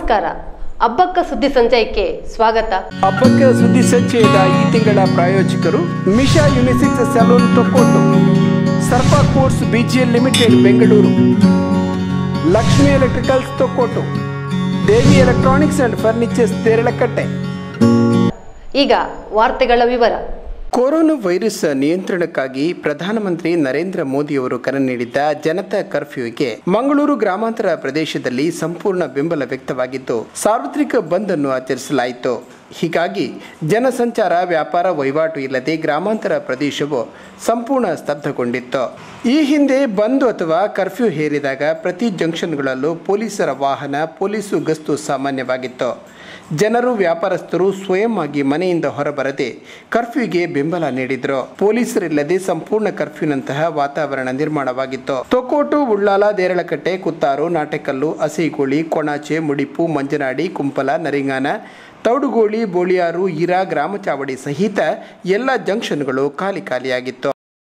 ನಮಸ್ಕಾರ ಹಬ್ಬಕ್ಕ ಸುದ್ದಿ ಸಂಚಯಕ್ಕೆ ಸ್ವಾಗತ ಹಬ್ಬಕ್ಕೆ ಸುದ್ದಿ ಸಂಚಯದ ಈ ತಿಂಗಳ ಪ್ರಾಯೋಜಕರು ಮಿಶಾ ಯುನಿಸಿಕ್ಸ್ ಸಲೂನ್ ತೊಕ್ಕೋಟು ಸರ್ಪ ಕೋರ್ಸ್ BGL limited Bengaluru Lakshmi electricals Thokkottu Devi electronics and furnitures Deralakatte ಈಗ ವಾರ್ತೆಗಳ ವಿವರ ಕೊರೋನಾ ವೈರಸ್ ನಿಯಂತ್ರಣಕ್ಕಾಗಿ ಪ್ರಧಾನಮಂತ್ರಿ ನರೇಂದ್ರ ಮೋದಿಯವರು ಕರೆ ನೀಡಿದ್ದ ಜನತಾ ಕರ್ಫ್ಯೂಗೆ ಮಂಗಳೂರು ಗ್ರಾಮಾಂತರ ಪ್ರದೇಶದಲ್ಲಿ ಸಂಪೂರ್ಣ ಬೆಂಬಲ ವ್ಯಕ್ತವಾಗಿದ್ದು ಸಾರ್ವತ್ರಿಕ ಬಂದ್ ಅನ್ನು ಆಚರಿಸಲಾಯಿತು ಹೀಗಾಗಿ ಜನಸಂಚಾರ ವ್ಯಾಪಾರ ವಹಿವಾಟು ಇಲ್ಲದೆ ಗ್ರಾಮಾಂತರ ಪ್ರದೇಶವು ಸಂಪೂರ್ಣ ಸ್ತಬ್ಧಗೊಂಡಿತ್ತು ಈ ಹಿಂದೆ ಬಂದ್ ಅಥವಾ ಕರ್ಫ್ಯೂ ಹೇರಿದಾಗ ಪ್ರತಿ ಜಂಕ್ಷನ್ಗಳಲ್ಲೂ ಪೊಲೀಸರ ವಾಹನ ಪೊಲೀಸು ಗಸ್ತು ಸಾಮಾನ್ಯವಾಗಿತ್ತು ಜನರು ವ್ಯಾಪಾರಸ್ಥರು ಸ್ವಯಂ ಆಗಿ ಮನೆಯಿಂದ ಹೊರಬರದೆ ಕರ್ಫ್ಯೂಗೆ ಬೆಂಬಲ ನೀಡಿದ್ರು ಪೊಲೀಸರಿಲ್ಲದೆ ಸಂಪೂರ್ಣ ಕರ್ಫ್ಯೂನಂತಹ ವಾತಾವರಣ ನಿರ್ಮಾಣವಾಗಿತ್ತು ತೊಕ್ಕೋಟು ಉಳ್ಳಾಲ ದೇರಳಕಟ್ಟೆ ಕುತ್ತಾರು ನಾಟೆಕಲ್ಲು ಹಸಿಗೋಳಿ ಕೊಣಾಚೆ ಮುಡಿಪು ಮಂಜನಾಡಿ ಕುಂಪಲ ನರಿಂಗಾನ ತೌಡುಗೋಳಿ ಬೋಳಿಯಾರು ಈರಾ ಗ್ರಾಮ ಚಾವಡಿ ಸಹಿತ ಎಲ್ಲ ಜಂಕ್ಷನ್ಗಳು ಖಾಲಿ ಖಾಲಿಯಾಗಿತ್ತು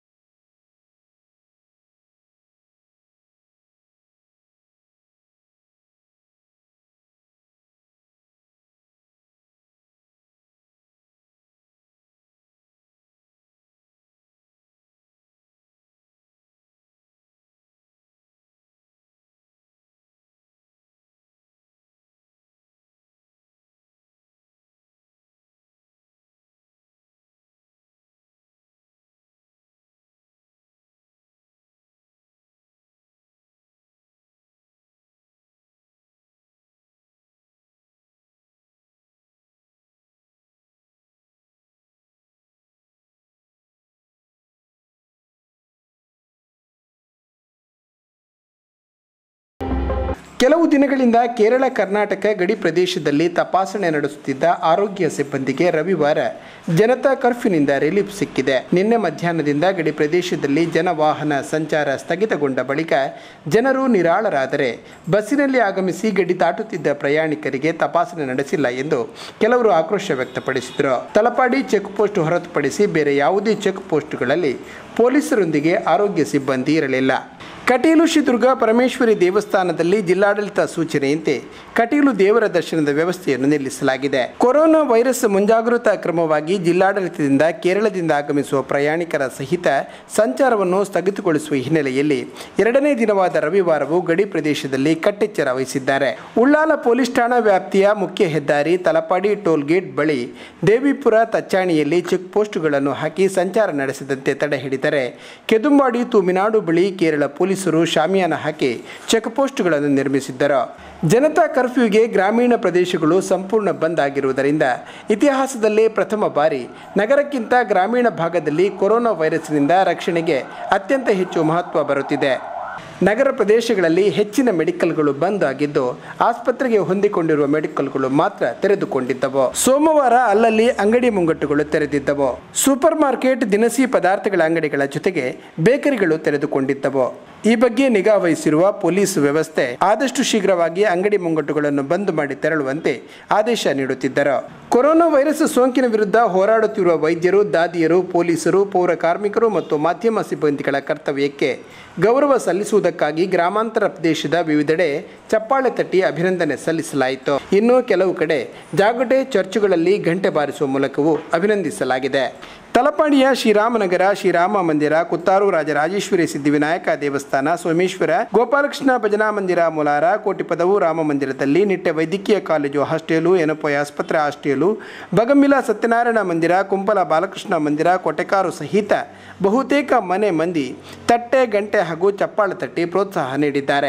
ಕೆಲವು ದಿನಗಳಿಂದ ಕೇರಳ ಕರ್ನಾಟಕ ಗಡಿ ಪ್ರದೇಶದಲ್ಲಿ ತಪಾಸಣೆ ನಡೆಸುತ್ತಿದ್ದ ಆರೋಗ್ಯ ಸಿಬ್ಬಂದಿಗೆ ರವಿವಾರ ಜನತಾ ಕರ್ಫ್ಯೂನಿಂದ ರಿಲೀಫ್ ಸಿಕ್ಕಿದೆ ನಿನ್ನೆ ಮಧ್ಯಾಹ್ನದಿಂದ ಗಡಿ ಪ್ರದೇಶದಲ್ಲಿ ಜನವಾಹನ ಸಂಚಾರ ಸ್ಥಗಿತಗೊಂಡ ಬಳಿಕ ಜನರು ನಿರಾಳರಾದರೆ ಬಸ್ಸಿನಲ್ಲಿ ಆಗಮಿಸಿ ಗಡಿ ದಾಟುತ್ತಿದ್ದ ಪ್ರಯಾಣಿಕರಿಗೆ ತಪಾಸಣೆ ನಡೆಸಿಲ್ಲ ಎಂದು ಕೆಲವರು ಆಕ್ರೋಶ ವ್ಯಕ್ತಪಡಿಸಿದರು ತಲಪಾಡಿ ಚೆಕ್ ಪೋಸ್ಟ್ ಹೊರತುಪಡಿಸಿ ಬೇರೆ ಯಾವುದೇ ಚೆಕ್ ಪೋಸ್ಟ್ಗಳಲ್ಲಿ ಪೊಲೀಸರೊಂದಿಗೆ ಆರೋಗ್ಯ ಸಿಬ್ಬಂದಿ ಇರಲಿಲ್ಲ ಕಟೀಲು ಶ್ರೀ ದುರ್ಗಾ ಪರಮೇಶ್ವರಿ ದೇವಸ್ಥಾನದಲ್ಲಿ ಜಿಲ್ಲಾಡಳಿತ ಸೂಚನೆಯಂತೆ ಕಟೀಲು ದೇವರ ದರ್ಶನದ ವ್ಯವಸ್ಥೆಯನ್ನು ನಿಲ್ಲಿಸಲಾಗಿದೆ ಕೊರೋನಾ ವೈರಸ್ ಮುಂಜಾಗೃತಾ ಕ್ರಮವಾಗಿ ಜಿಲ್ಲಾಡಳಿತದಿಂದ ಕೇರಳದಿಂದ ಆಗಮಿಸುವ ಪ್ರಯಾಣಿಕರ ಸಹಿತ ಸಂಚಾರವನ್ನು ಸ್ಥಗಿತಗೊಳಿಸುವ ಹಿನ್ನೆಲೆಯಲ್ಲಿ ಎರಡನೇ ದಿನವಾದ ರವಿವಾರವೂ ಗಡಿ ಪ್ರದೇಶದಲ್ಲಿ ಕಟ್ಟೆಚ್ಚರ ವಹಿಸಿದ್ದಾರೆ ಉಳ್ಳಾಲ ಪೊಲೀಸ್ ಠಾಣಾ ವ್ಯಾಪ್ತಿಯ ಮುಖ್ಯ ಹೆದ್ದಾರಿ ತಲಪಾಡಿ ಟೋಲ್ ಗೇಟ್ ಬಳಿ ದೇವಿಪುರ ತಚ್ಚಾಣಿಯಲ್ಲಿ ಚೆಕ್ ಪೋಸ್ಟ್ಗಳನ್ನು ಹಾಕಿ ಸಂಚಾರ ನಡೆಸದಂತೆ ತಡೆ ಹಿಡಿದರೆ ಕೆದುಂಬಾಡಿ ತೂಮಿನಾಡು ಬಳಿ ಕೇರಳ ಪೊಲೀಸರು ಶಾಮಿಯಾನ ಹಾಕಿ ಚೆಕ್ ಪೋಸ್ಟ್ಗಳನ್ನು ನಿರ್ಮಿಸಿದ್ದರು ಜನತಾ ಕರ್ಫ್ಯೂಗೆ ಗ್ರಾಮೀಣ ಪ್ರದೇಶಗಳು ಸಂಪೂರ್ಣ ಬಂದ್ ಆಗಿರುವುದರಿಂದ ಇತಿಹಾಸದಲ್ಲೇ ಪ್ರಥಮ ಬಾರಿ ನಗರಕ್ಕಿಂತ ಗ್ರಾಮೀಣ ಭಾಗದಲ್ಲಿ ಕೊರೋನಾ ವೈರಸ್ನಿಂದ ರಕ್ಷಣೆಗೆ ಅತ್ಯಂತ ಹೆಚ್ಚು ಮಹತ್ವ ಬರುತ್ತಿದೆ ನಗರ ಪ್ರದೇಶಗಳಲ್ಲಿ ಹೆಚ್ಚಿನ ಮೆಡಿಕಲ್ಗಳು ಬಂದ್ ಆಗಿದ್ದು ಆಸ್ಪತ್ರೆಗೆ ಹೊಂದಿಕೊಂಡಿರುವ ಮೆಡಿಕಲ್ಗಳು ಮಾತ್ರ ತೆರೆದುಕೊಂಡಿದ್ದವು ಸೋಮವಾರ ಅಲ್ಲಲ್ಲಿ ಅಂಗಡಿ ಮುಂಗಟ್ಟುಗಳು ತೆರೆದಿದ್ದವು ಸೂಪರ್ ಮಾರ್ಕೆಟ್ ದಿನಸಿ ಪದಾರ್ಥಗಳ ಅಂಗಡಿಗಳ ಜೊತೆಗೆ ಬೇಕರಿಗಳು ತೆರೆದುಕೊಂಡಿದ್ದವು ಈ ಬಗ್ಗೆ ನಿಗಾ ವಹಿಸಿರುವ ಪೊಲೀಸ್ ವ್ಯವಸ್ಥೆ ಆದಷ್ಟು ಶೀಘ್ರವಾಗಿ ಅಂಗಡಿ ಮುಂಗಟ್ಟುಗಳನ್ನು ಬಂದ್ ಮಾಡಿ ತೆರಳುವಂತೆ ಆದೇಶ ನೀಡುತ್ತಿದ್ದರು ಕೊರೋನಾ ವೈರಸ್ ಸೋಂಕಿನ ವಿರುದ್ಧ ಹೋರಾಡುತ್ತಿರುವ ವೈದ್ಯರು ದಾದಿಯರು ಪೊಲೀಸರು ಪೌರ ಕಾರ್ಮಿಕರು ಮತ್ತು ಮಾಧ್ಯಮ ಸಿಬ್ಬಂದಿಗಳ ಕರ್ತವ್ಯಕ್ಕೆ ಗೌರವ ಸಲ್ಲಿಸುವುದಕ್ಕಾಗಿ ಗ್ರಾಮಾಂತರ ಪ್ರದೇಶದ ವಿವಿಧೆಡೆ ಚಪ್ಪಾಳೆ ತಟ್ಟಿ ಅಭಿನಂದನೆ ಸಲ್ಲಿಸಲಾಯಿತು ಇನ್ನು ಕೆಲವು ಕಡೆ ಜಾಗಟೆ ಚರ್ಚುಗಳಲ್ಲಿ ಗಂಟೆ ಬಾರಿಸುವ ಮೂಲಕವೂ ಅಭಿನಂದಿಸಲಾಗಿದೆ ತಲಪಾಡಿಯ ಶ್ರೀರಾಮನಗರ ಶ್ರೀರಾಮ ಮಂದಿರ ಕುತ್ತಾರು ರಾಜರಾಜೇಶ್ವರಿ ಸಿದ್ಧಿವಿನಾಯಕ ದೇವಸ್ಥಾನ ಸೋಮೇಶ್ವರ ಗೋಪಾಲಕೃಷ್ಣ ಭಜನಾ ಮಂದಿರ ಮುಲಾರ ಕೋಟಿಪದವು ರಾಮ ಮಂದಿರದಲ್ಲಿ ನಿಟ್ಟೆ ವೈದ್ಯಕೀಯ ಕಾಲೇಜು ಹಾಸ್ಟೆಲು ಎನಪೊಯ ಆಸ್ಪತ್ರೆ ಹಾಸ್ಟೆಲು ಬಗಮಿಲ ಸತ್ಯನಾರಾಯಣ ಮಂದಿರ ಕುಂಪಲ ಬಾಲಕೃಷ್ಣ ಮಂದಿರ ಕೊಟೆಕಾರು ಸಹಿತ ಬಹುತೇಕ ಮನೆ ಮಂದಿ ತಟ್ಟೆ ಗಂಟೆ ಹಾಗೂ ಚಪ್ಪಾಳೆ ತಟ್ಟಿ ಪ್ರೋತ್ಸಾಹ ನೀಡಿದ್ದಾರೆ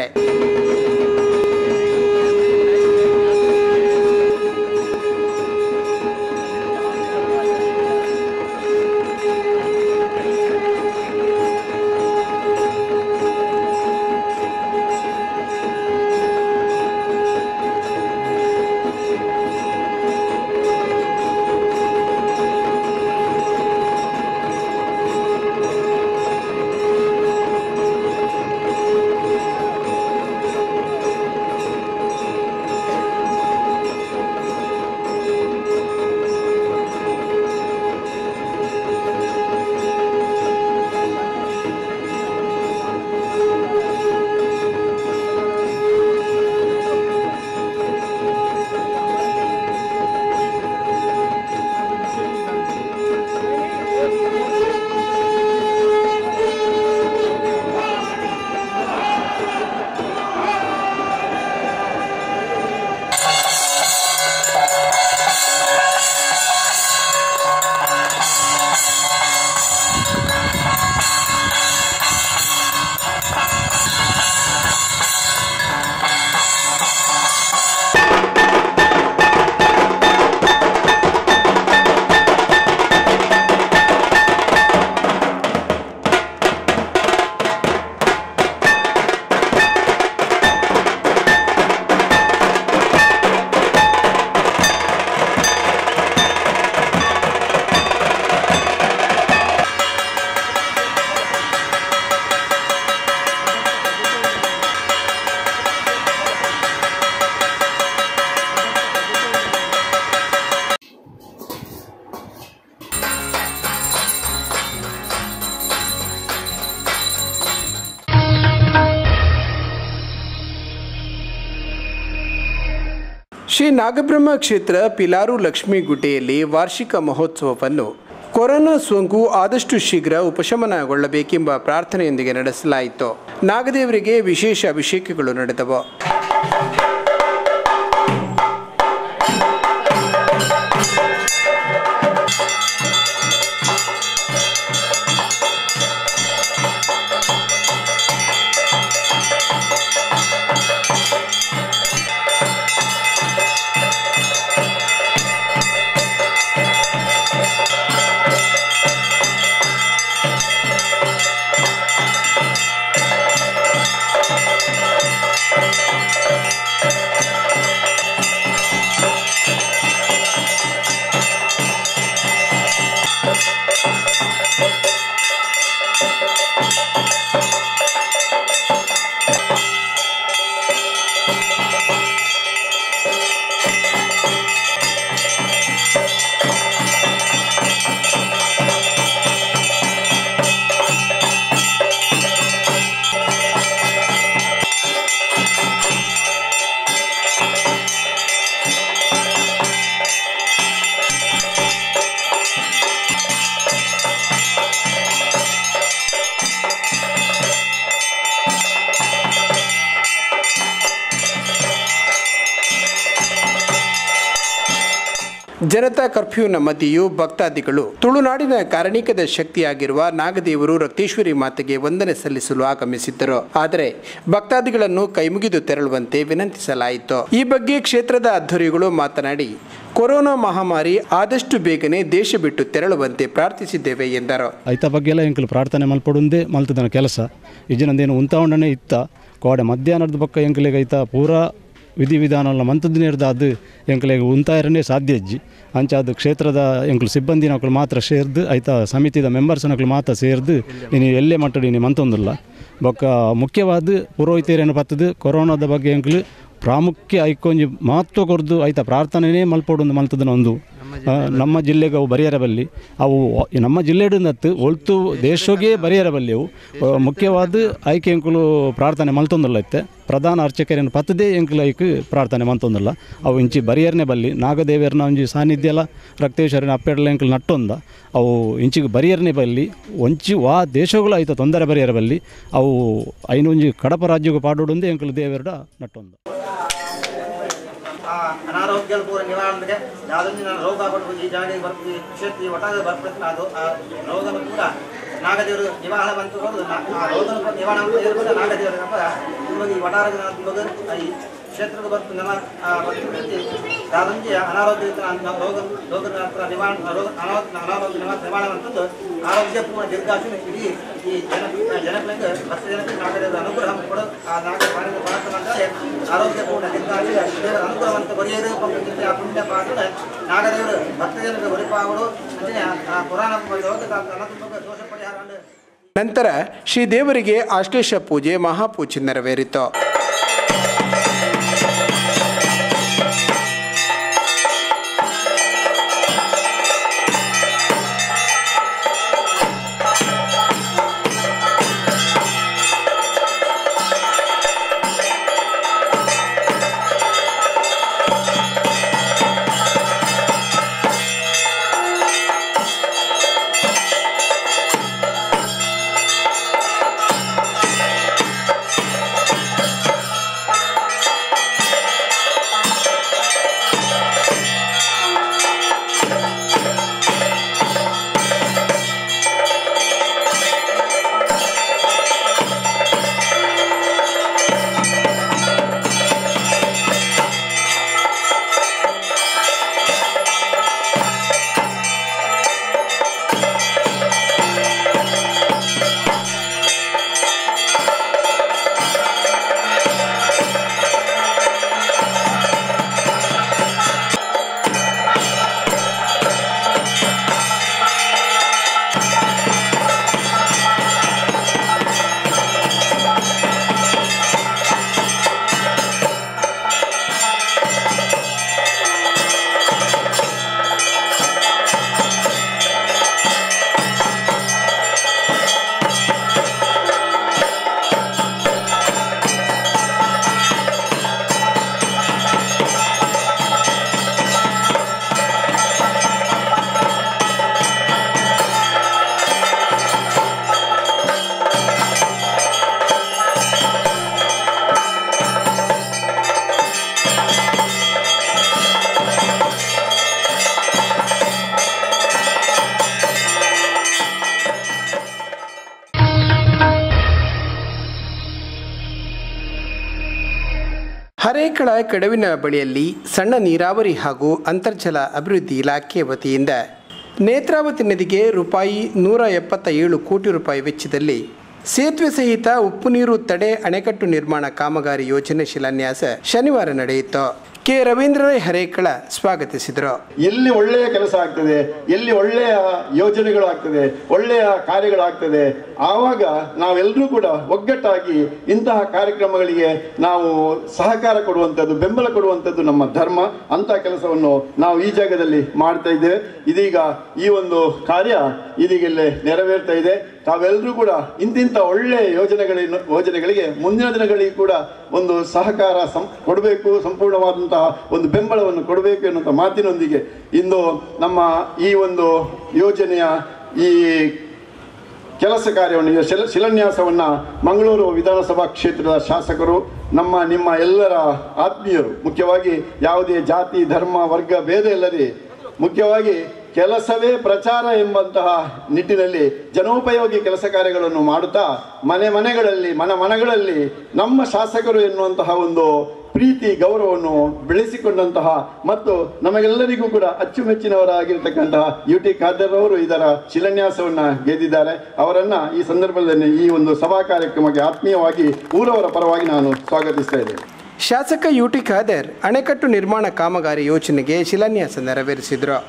ಶ್ರೀ ನಾಗಬ್ರಹ್ಮ ಕ್ಷೇತ್ರ ಪಿಲಾರು ಲಕ್ಷ್ಮೀ ಗುಡ್ಡೆಯಲ್ಲಿ ವಾರ್ಷಿಕ ಮಹೋತ್ಸವವನ್ನು ಕೊರೋನಾ ಸೋಂಕು ಆದಷ್ಟು ಶೀಘ್ರ ಉಪಶಮನಗೊಳ್ಳಬೇಕೆಂಬ ಪ್ರಾರ್ಥನೆಯೊಂದಿಗೆ ನಡೆಸಲಾಯಿತು ನಾಗದೇವರಿಗೆ ವಿಶೇಷ ಅಭಿಷೇಕಗಳು ನಡೆದವು ಜನತಾ ಕರ್ಫ್ಯೂನ ಮಧ್ಯೆಯೂ ಭಕ್ತಾದಿಗಳು ತುಳುನಾಡಿನ ಕಾರಣಿಕದ ಶಕ್ತಿಯಾಗಿರುವ ನಾಗದೇವರು ರಕ್ತೇಶ್ವರಿ ಮಾತೆಗೆ ವಂದನೆ ಸಲ್ಲಿಸಲು ಆಗಮಿಸಿದ್ದರು ಆದರೆ ಭಕ್ತಾದಿಗಳನ್ನು ಕೈಮುಗಿದು ತೆರಳುವಂತೆ ವಿನಂತಿಸಲಾಯಿತು ಈ ಬಗ್ಗೆ ಕ್ಷೇತ್ರದ ಅಧ್ಯಯಗಳು ಮಾತನಾಡಿ ಕೊರೋನಾ ಮಹಾಮಾರಿ ಆದಷ್ಟು ಬೇಗನೆ ದೇಶ ಬಿಟ್ಟು ತೆರಳುವಂತೆ ಪ್ರಾರ್ಥಿಸಿದ್ದೇವೆ ಎಂದರು ಐತ ಬಗ್ಗೆ ಎಲ್ಲ ಎಂಕಲು ಪ್ರಾರ್ಥನೆ ಮಲ್ಪಡುಂದೇ ಮಲ್ತದನ ಕೆಲಸ ಇಜಿನಂದೇನು ಉಂತಾವಣ್ಣನೆ ಇತ್ತ ಕೋಡೆ ಮಧ್ಯಾಹ್ನದ ಬಕ್ಕ ಎಂಕಲಿಗೆ ಐತ ಪೂರಾ ವಿಧಿವಿಧಾನಗಳ ಮಂತದ್ದು ನಿರ್ದ ಅದು ಎಂಕಲಿಗೆ ಉಂತಾಯರನೇ ಸಾಧ್ಯ ಇಜ್ಜಿ ಅಂಚ ಅದು ಕ್ಷೇತ್ರದ ಎಂಕಲು ಸಿಬ್ಬಂದಿನಕ್ಳು ಮಾತ್ರ ಸೇರ್ದು ಐತ ಸಮಿತಿದ ಮೆಂಬರ್ಸ್ನಕ್ಳು ಮಾತ್ರ ಸೇರ್ದು ನೀನು ಎಲ್ಲೇ ಮಟ್ಟಡಿ ನೀನು ಮಂತೊಂದಿಲ್ಲ ಬೊಕ್ಕ ಮುಖ್ಯವಾದ ಪುರೋಹಿತರೇನು ಪತ್ತದು ಕೊರೋನಾದ ಬಗ್ಗೆ ಎಂಕಲು ಪ್ರಾಮುಖ್ಯ ಐಕೊಂಜಿ ಮಹತ್ವ ಕೊರ್ದು ಐತ ಪ್ರಾರ್ಥನೆನೇ ಮಲ್ಪೊಡು ಮಲ್ತದನ ಒಂದು ಆ, ನಮ್ಮ ಜಿಲ್ಲೆಗೆ ಅವು ಬರೆಯರಬಲ್ಲಿ ಅವು ನಮ್ಮ ಜಿಲ್ಲೆಡಂದತ್ತು ಒಳ್ತು ದೇಶಗೆ ಬರೆಯರಬಲ್ಲಿ ಅವು ಆ, ಮುಖ್ಯವಾದ ಆಯ್ಕೆ ಎಂಕುಲು ಪ್ರಾರ್ಥನೆ ಮಲ್ತೊಂದಲ್ಲ ಇತ್ತೆ ಪ್ರಧಾನ ಅರ್ಚಕರೇನು ಪತ್ತದೇ ಎಂಕುಲು ಐಕ್ ಪ್ರಾರ್ಥನೆ ಮಂತೊಂದಲ್ಲ ಅವು ಇಂಚಿ ಬರಿಯರ್ನೆ ಬಲ್ಲಿ ನಾಗದೇವಿಯರ್ನ ಒಂಜಿ ಸಾನ್ನಿಧ್ಯ ಎಲ್ಲ ರಕ್ತೇಶ್ವರನ ಅಪ್ಪೆಡ್ಲ ಎಂಕುಲು ನಟ್ಟೊಂದ ಅವು ಇಂಚಿಗೆ ಬರಿಯರ್ನೆ ಬಲ್ಲಿ ಒಂಚಿ ವಾ ದೇಶಗಳು ಐತ ತೊಂದರೆ ಬರಿಯರಬಲ್ಲಿ ಅವು ಐನೊಂಜಿ ಕಡಪ ರಾಜ್ಯಗೂ ಪಾಡೋಡೊಂದೇ ಎಂಕುಲು ದೇವೆರಡ ನಟ್ಟೊಂದ ಆ ಅನಾರೋಗ್ಯಾలు ಪೂರ ನಿವಾರಣೆಗೆ ಯಾವುದೊಂದು ರೋಗ ಬರ್ತದೆ ಈ ಜಾಗ ಬರ್ತದೆ ಈ ಕ್ಷೇತ್ರ ಒಟ್ಟಾರೆ ಬರ್ತದೆ ಅದು ಆ ರೋಗನ ಕೂಡ ನಾಗದೇವರು ನಿವಾರಣೆ ಬಂತು ಹೋದ್ರೆ ಆ ರೋಗನ ನಿವಾರಣೆ ಅಂತ ಇರ್ಬೋದು ನಾಗದೇವರು ನಮ್ಮ ನಿಮಗೆ ಈ ವಟಾರದ ನಿಮಗೆ ಈ ಕ್ಷೇತ್ರದ ಬರ್ತು ನಮ್ಮ ಬರ್ತದೆ ಯಾವುದೊಂದು ಅನಾರೋಗ್ಯ ರೋಗ ರೋಗ ನಿವಾರಣೆ ರೋಗ ಅನಾರೋಗ್ಯ ಅನಾರೋಗ್ಯ ನಿವಾರಣೆ ನಿವಾರಣೆ ಅಂತಂದು ಆರೋಗ್ಯ ಪೂರ್ಣ ದೀರ್ಘಾಶು ಇಡೀ ಈ ಜನ ಜನಗಳಿಗೆ ಭಕ್ತ ಜನಕ್ಕೆ ನಾಗದೇವರ ಅನುಗ್ರಹ ಕೊಡು ಆ ನಾಗ ಪಾಲನೆ ಮಾಡ್ತಾನೆ ಆರೋಗ್ಯ ಪೂರ್ಣ ದೀರ್ಘಾಶು ದೇವರ ಅನುಗ್ರಹವಂತ ಬರೆಯರು ಪಕ್ಕದಲ್ಲಿ ಆ ಪುಣ್ಯ ಪಾತ್ರ ನಾಗದೇವರು ಭಕ್ತ ಜನರಿಗೆ ಒಲಿಪಾಗಳು ಅಂದ್ರೆ ಆ ಪುರಾಣ ರೋಗ ಅನಂತ ದೋಷ ಪರಿಹಾರ ಅಂದ್ರೆ ನಂತರ ಶ್ರೀ ದೇವರಿಗೆ ಆಶ್ಲೇಷ ಪೂಜೆ ಮಹಾಪೂಜೆ ನೆರವೇರಿತು ಹರೇಕಳ ಕಡವಿನ ಬಳಿಯಲ್ಲಿ ಸಣ್ಣ ನೀರಾವರಿ ಹಾಗೂ ಅಂತರ್ಜಲ ಅಭಿವೃದ್ಧಿ ಇಲಾಖೆ ವತಿಯಿಂದ ನೇತ್ರಾವತಿ ನದಿಗೆ ರೂಪಾಯಿ ನೂರ ಎಪ್ಪತ್ತ ಏಳು ಕೋಟಿ ರೂಪಾಯಿ ವೆಚ್ಚದಲ್ಲಿ ಸೇತುವೆ ಸಹಿತ ಉಪ್ಪು ನೀರು ತಡೆ ಅಣೆಕಟ್ಟು ನಿರ್ಮಾಣ ಕಾಮಗಾರಿ ಯೋಜನೆ ಶಿಲಾನ್ಯಾಸ ಶನಿವಾರ ನಡೆಯಿತು ಕೆ ರವೀಂದ್ರ ರೈ ಹರೇಕಳ ಸ್ವಾಗತಿಸಿದರು ಎಲ್ಲಿ ಒಳ್ಳೆಯ ಕೆಲಸ ಆಗ್ತದೆ ಎಲ್ಲಿ ಒಳ್ಳೆಯ ಯೋಜನೆಗಳು ಆಗ್ತದೆ ಒಳ್ಳೆಯ ಕಾರ್ಯಗಳಾಗ್ತದೆ ಆವಾಗ ನಾವೆಲ್ಲರೂ ಕೂಡ ಒಗ್ಗಟ್ಟಾಗಿ ಇಂತಹ ಕಾರ್ಯಕ್ರಮಗಳಿಗೆ ನಾವು ಸಹಕಾರ ಕೊಡುವಂಥದ್ದು ಬೆಂಬಲ ಕೊಡುವಂಥದ್ದು ನಮ್ಮ ಧರ್ಮ ಅಂತ ಕೆಲಸವನ್ನು ನಾವು ಈ ಜಾಗದಲ್ಲಿ ಮಾಡ್ತಾ ಇದ್ದೇವೆ ಇದೀಗ ಈ ಒಂದು ಕಾರ್ಯ ಇದೀಗ ಇಲ್ಲೇ ನೆರವೇರ್ತಾ ಇದೆ ತಾವೆಲ್ಲರೂ ಕೂಡ ಇಂತಿಂಥ ಒಳ್ಳೆಯ ಯೋಜನೆಗಳಿನ ಯೋಜನೆಗಳಿಗೆ ಮುಂದಿನ ದಿನಗಳಿಗೆ ಕೂಡ ಒಂದು ಸಹಕಾರ ಸಂ ಕೊಡಬೇಕು ಸಂಪೂರ್ಣವಾದಂತಹ ಒಂದು ಬೆಂಬಲವನ್ನು ಕೊಡಬೇಕು ಎನ್ನುವಂಥ ಮಾತಿನೊಂದಿಗೆ ಇಂದು ನಮ್ಮ ಈ ಒಂದು ಯೋಜನೆಯ ಈ ಕೆಲಸ ಕಾರ್ಯವನ್ನು ಈ ಶಿಲ ಶಿಲಾನ್ಯಾಸವನ್ನ ಮಂಗಳೂರು ವಿಧಾನಸಭಾ ಕ್ಷೇತ್ರದ ಶಾಸಕರು ನಮ್ಮ ನಿಮ್ಮ ಎಲ್ಲರ ಆತ್ಮೀಯರು ಮುಖ್ಯವಾಗಿ ಯಾವುದೇ ಜಾತಿ ಧರ್ಮ ವರ್ಗ ಭೇದ ಇಲ್ಲದೆ ಮುಖ್ಯವಾಗಿ ಕೆಲಸವೇ ಪ್ರಚಾರ ಎಂಬಂತಹ ನಿಟ್ಟಿನಲ್ಲಿ ಜನೋಪಯೋಗಿ ಕೆಲಸ ಕಾರ್ಯಗಳನ್ನು ಮಾಡುತ್ತಾ ಮನೆ ಮನೆಗಳಲ್ಲಿ ಮನ ಮನಗಳಲ್ಲಿ ನಮ್ಮ ಶಾಸಕರು ಎನ್ನುವಂತಹ ಒಂದು ಪ್ರೀತಿ ಗೌರವವನ್ನು ಬೆಳೆಸಿಕೊಂಡಂತಹ ಮತ್ತು ನಮಗೆಲ್ಲರಿಗೂ ಕೂಡ ಅಚ್ಚುಮೆಚ್ಚಿನವರಾಗಿರ್ತಕ್ಕಂತಹ ಯು ಟಿ ಖಾದರ್ ಅವರು ಇದರ ಶಿಲಾನ್ಯಾಸವನ್ನ ಗೆದ್ದಿದ್ದಾರೆ ಅವರನ್ನ ಈ ಸಂದರ್ಭದಲ್ಲಿ ಈ ಒಂದು ಸಭಾ ಕಾರ್ಯಕ್ರಮಕ್ಕೆ ಆತ್ಮೀಯವಾಗಿ ಊರವರ ಪರವಾಗಿ ನಾನು ಸ್ವಾಗತಿಸ್ತಾ ಇದ್ದೇನೆ ಶಾಸಕ ಯು ಟಿ ಖಾದರ್ ಅಣೆಕಟ್ಟು ನಿರ್ಮಾಣ ಕಾಮಗಾರಿ ಯೋಜನೆಗೆ ಶಿಲಾನ್ಯಾಸ ನೆರವೇರಿಸಿದರು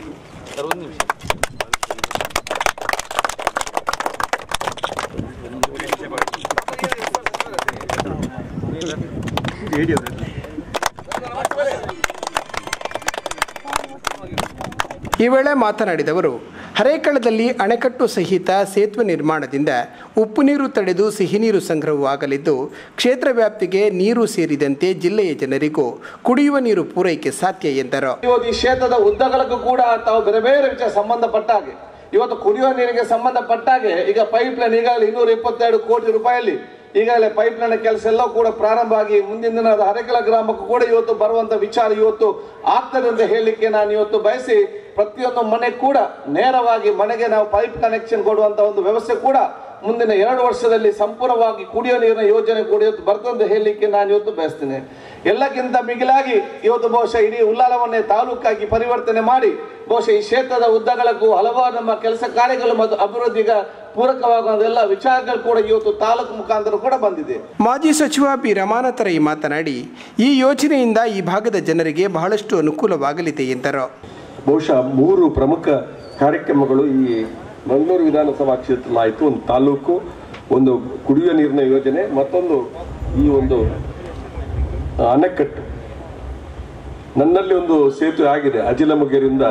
ಈ ವೇಳೆ ಮಾತನಾಡಿದವರು ಹರೇಕಳದಲ್ಲಿ ಅಣೆಕಟ್ಟು ಸಹಿತ ಸೇತುವೆ ನಿರ್ಮಾಣದಿಂದ ಉಪ್ಪು ನೀರು ತಡೆದು ಸಿಹಿ ನೀರು ಸಂಗ್ರಹವೂ ಆಗಲಿದ್ದು ಕ್ಷೇತ್ರ ವ್ಯಾಪ್ತಿಗೆ ನೀರು ಸೇರಿದಂತೆ ಜಿಲ್ಲೆಯ ಜನರಿಗೂ ಕುಡಿಯುವ ನೀರು ಪೂರೈಕೆ ಸಾಧ್ಯ ಎಂದರು ಇವತ್ತು ಈ ಕ್ಷೇತ್ರದ ಉದ್ದಗಲಕ್ಕೂ ಕೂಡ ತಾವು ಬೇರೆ ಬೇರೆ ವಿಚಾರ ಸಂಬಂಧಪಟ್ಟ ಹಾಗೆ ಇವತ್ತು ಕುಡಿಯುವ ನೀರಿಗೆ ಸಂಬಂಧಪಟ್ಟ ಹಾಗೆ ಈಗ ಪೈಪ್ ಲೈನ್ ಈಗಾಗಲೇ ಇನ್ನೂರ ಇಪ್ಪತ್ತೆರಡು ಕೋಟಿ ರೂಪಾಯಲ್ಲಿ ಈಗಾಗಲೇ ಪೈಪ್ ಲೈನ್ ಕೆಲಸ ಎಲ್ಲ ಕೂಡ ಪ್ರಾರಂಭ ಆಗಿ ಮುಂದಿನ ದಿನ ಅದು ಹರೇಕಳ ಗ್ರಾಮಕ್ಕೂ ಕೂಡ ಇವತ್ತು ಬರುವಂತ ವಿಚಾರ ಇವತ್ತು ಆಗ್ತದೆ ಅಂತ ಹೇಳಲಿಕ್ಕೆ ನಾನು ಇವತ್ತು ಬಯಸಿ ಪ್ರತಿಯೊಂದು ಮನೆ ಕೂಡ ನೇರವಾಗಿ ಮನೆಗೆ ನಾವು ಪೈಪ್ ಕನೆಕ್ಷನ್ ಕೊಡುವಂತ ಒಂದು ವ್ಯವಸ್ಥೆ ಕೂಡ ಮುಂದಿನ ಎರಡು ವರ್ಷದಲ್ಲಿ ಸಂಪೂರ್ಣವಾಗಿ ಕುಡಿಯುವ ನೀರಿನ ಯೋಜನೆ ಕೂಡ ಇವತ್ತು ಬರ್ತದೆ ಅಂತ ಹೇಳಲಿಕ್ಕೆ ನಾನು ಇವತ್ತು ಬಯಸ್ತೇನೆ ಎಲ್ಲಕ್ಕಿಂತ ಮಿಗಿಲಾಗಿ ಇವತ್ತು ಬಹುಶಃ ಇಡೀ ಉಲ್ಲಾಲವನ್ನೇ ತಾಲೂಕಾಗಿ ಪರಿವರ್ತನೆ ಮಾಡಿ ಬಹುಶಃ ಈ ಕ್ಷೇತ್ರದ ಉದ್ದಗಲಕ್ಕೂ ಹಲವಾರು ನಮ್ಮ ಕೆಲಸ ಕಾರ್ಯಗಳು ಮತ್ತು ಅಭಿವೃದ್ಧಿಗೆ ಪೂರಕವಾಗುವ ಎಲ್ಲ ವಿಚಾರಗಳು ಕೂಡ ಇವತ್ತು ತಾಲೂಕು ಮುಖಾಂತರ ಕೂಡ ಬಂದಿದೆ ಮಾಜಿ ಸಚಿವ ಬಿ ರಮಾನಾಥ ರೈ ಮಾತನಾಡಿ ಈ ಯೋಜನೆಯಿಂದ ಈ ಭಾಗದ ಜನರಿಗೆ ಬಹಳಷ್ಟು ಅನುಕೂಲವಾಗಲಿದೆ ಎಂದರು ಬಹುಶಃ ಮೂರು ಪ್ರಮುಖ ಕಾರ್ಯಕ್ರಮಗಳು ಈ ಮಂಗಳೂರು ವಿಧಾನಸಭಾ ಕ್ಷೇತ್ರದಲ್ಲಿ ಆಯಿತು ಒಂದು ತಾಲೂಕು ಒಂದು ಕುಡಿಯುವ ನೀರಿನ ಯೋಜನೆ ಮತ್ತೊಂದು ಈ ಒಂದು ಅಣೆಕಟ್ಟು ನನ್ನಲ್ಲಿ ಒಂದು ಸೇತುವೆ ಆಗಿದೆ ಅಜಿಲಮುಗೇರಿಂದ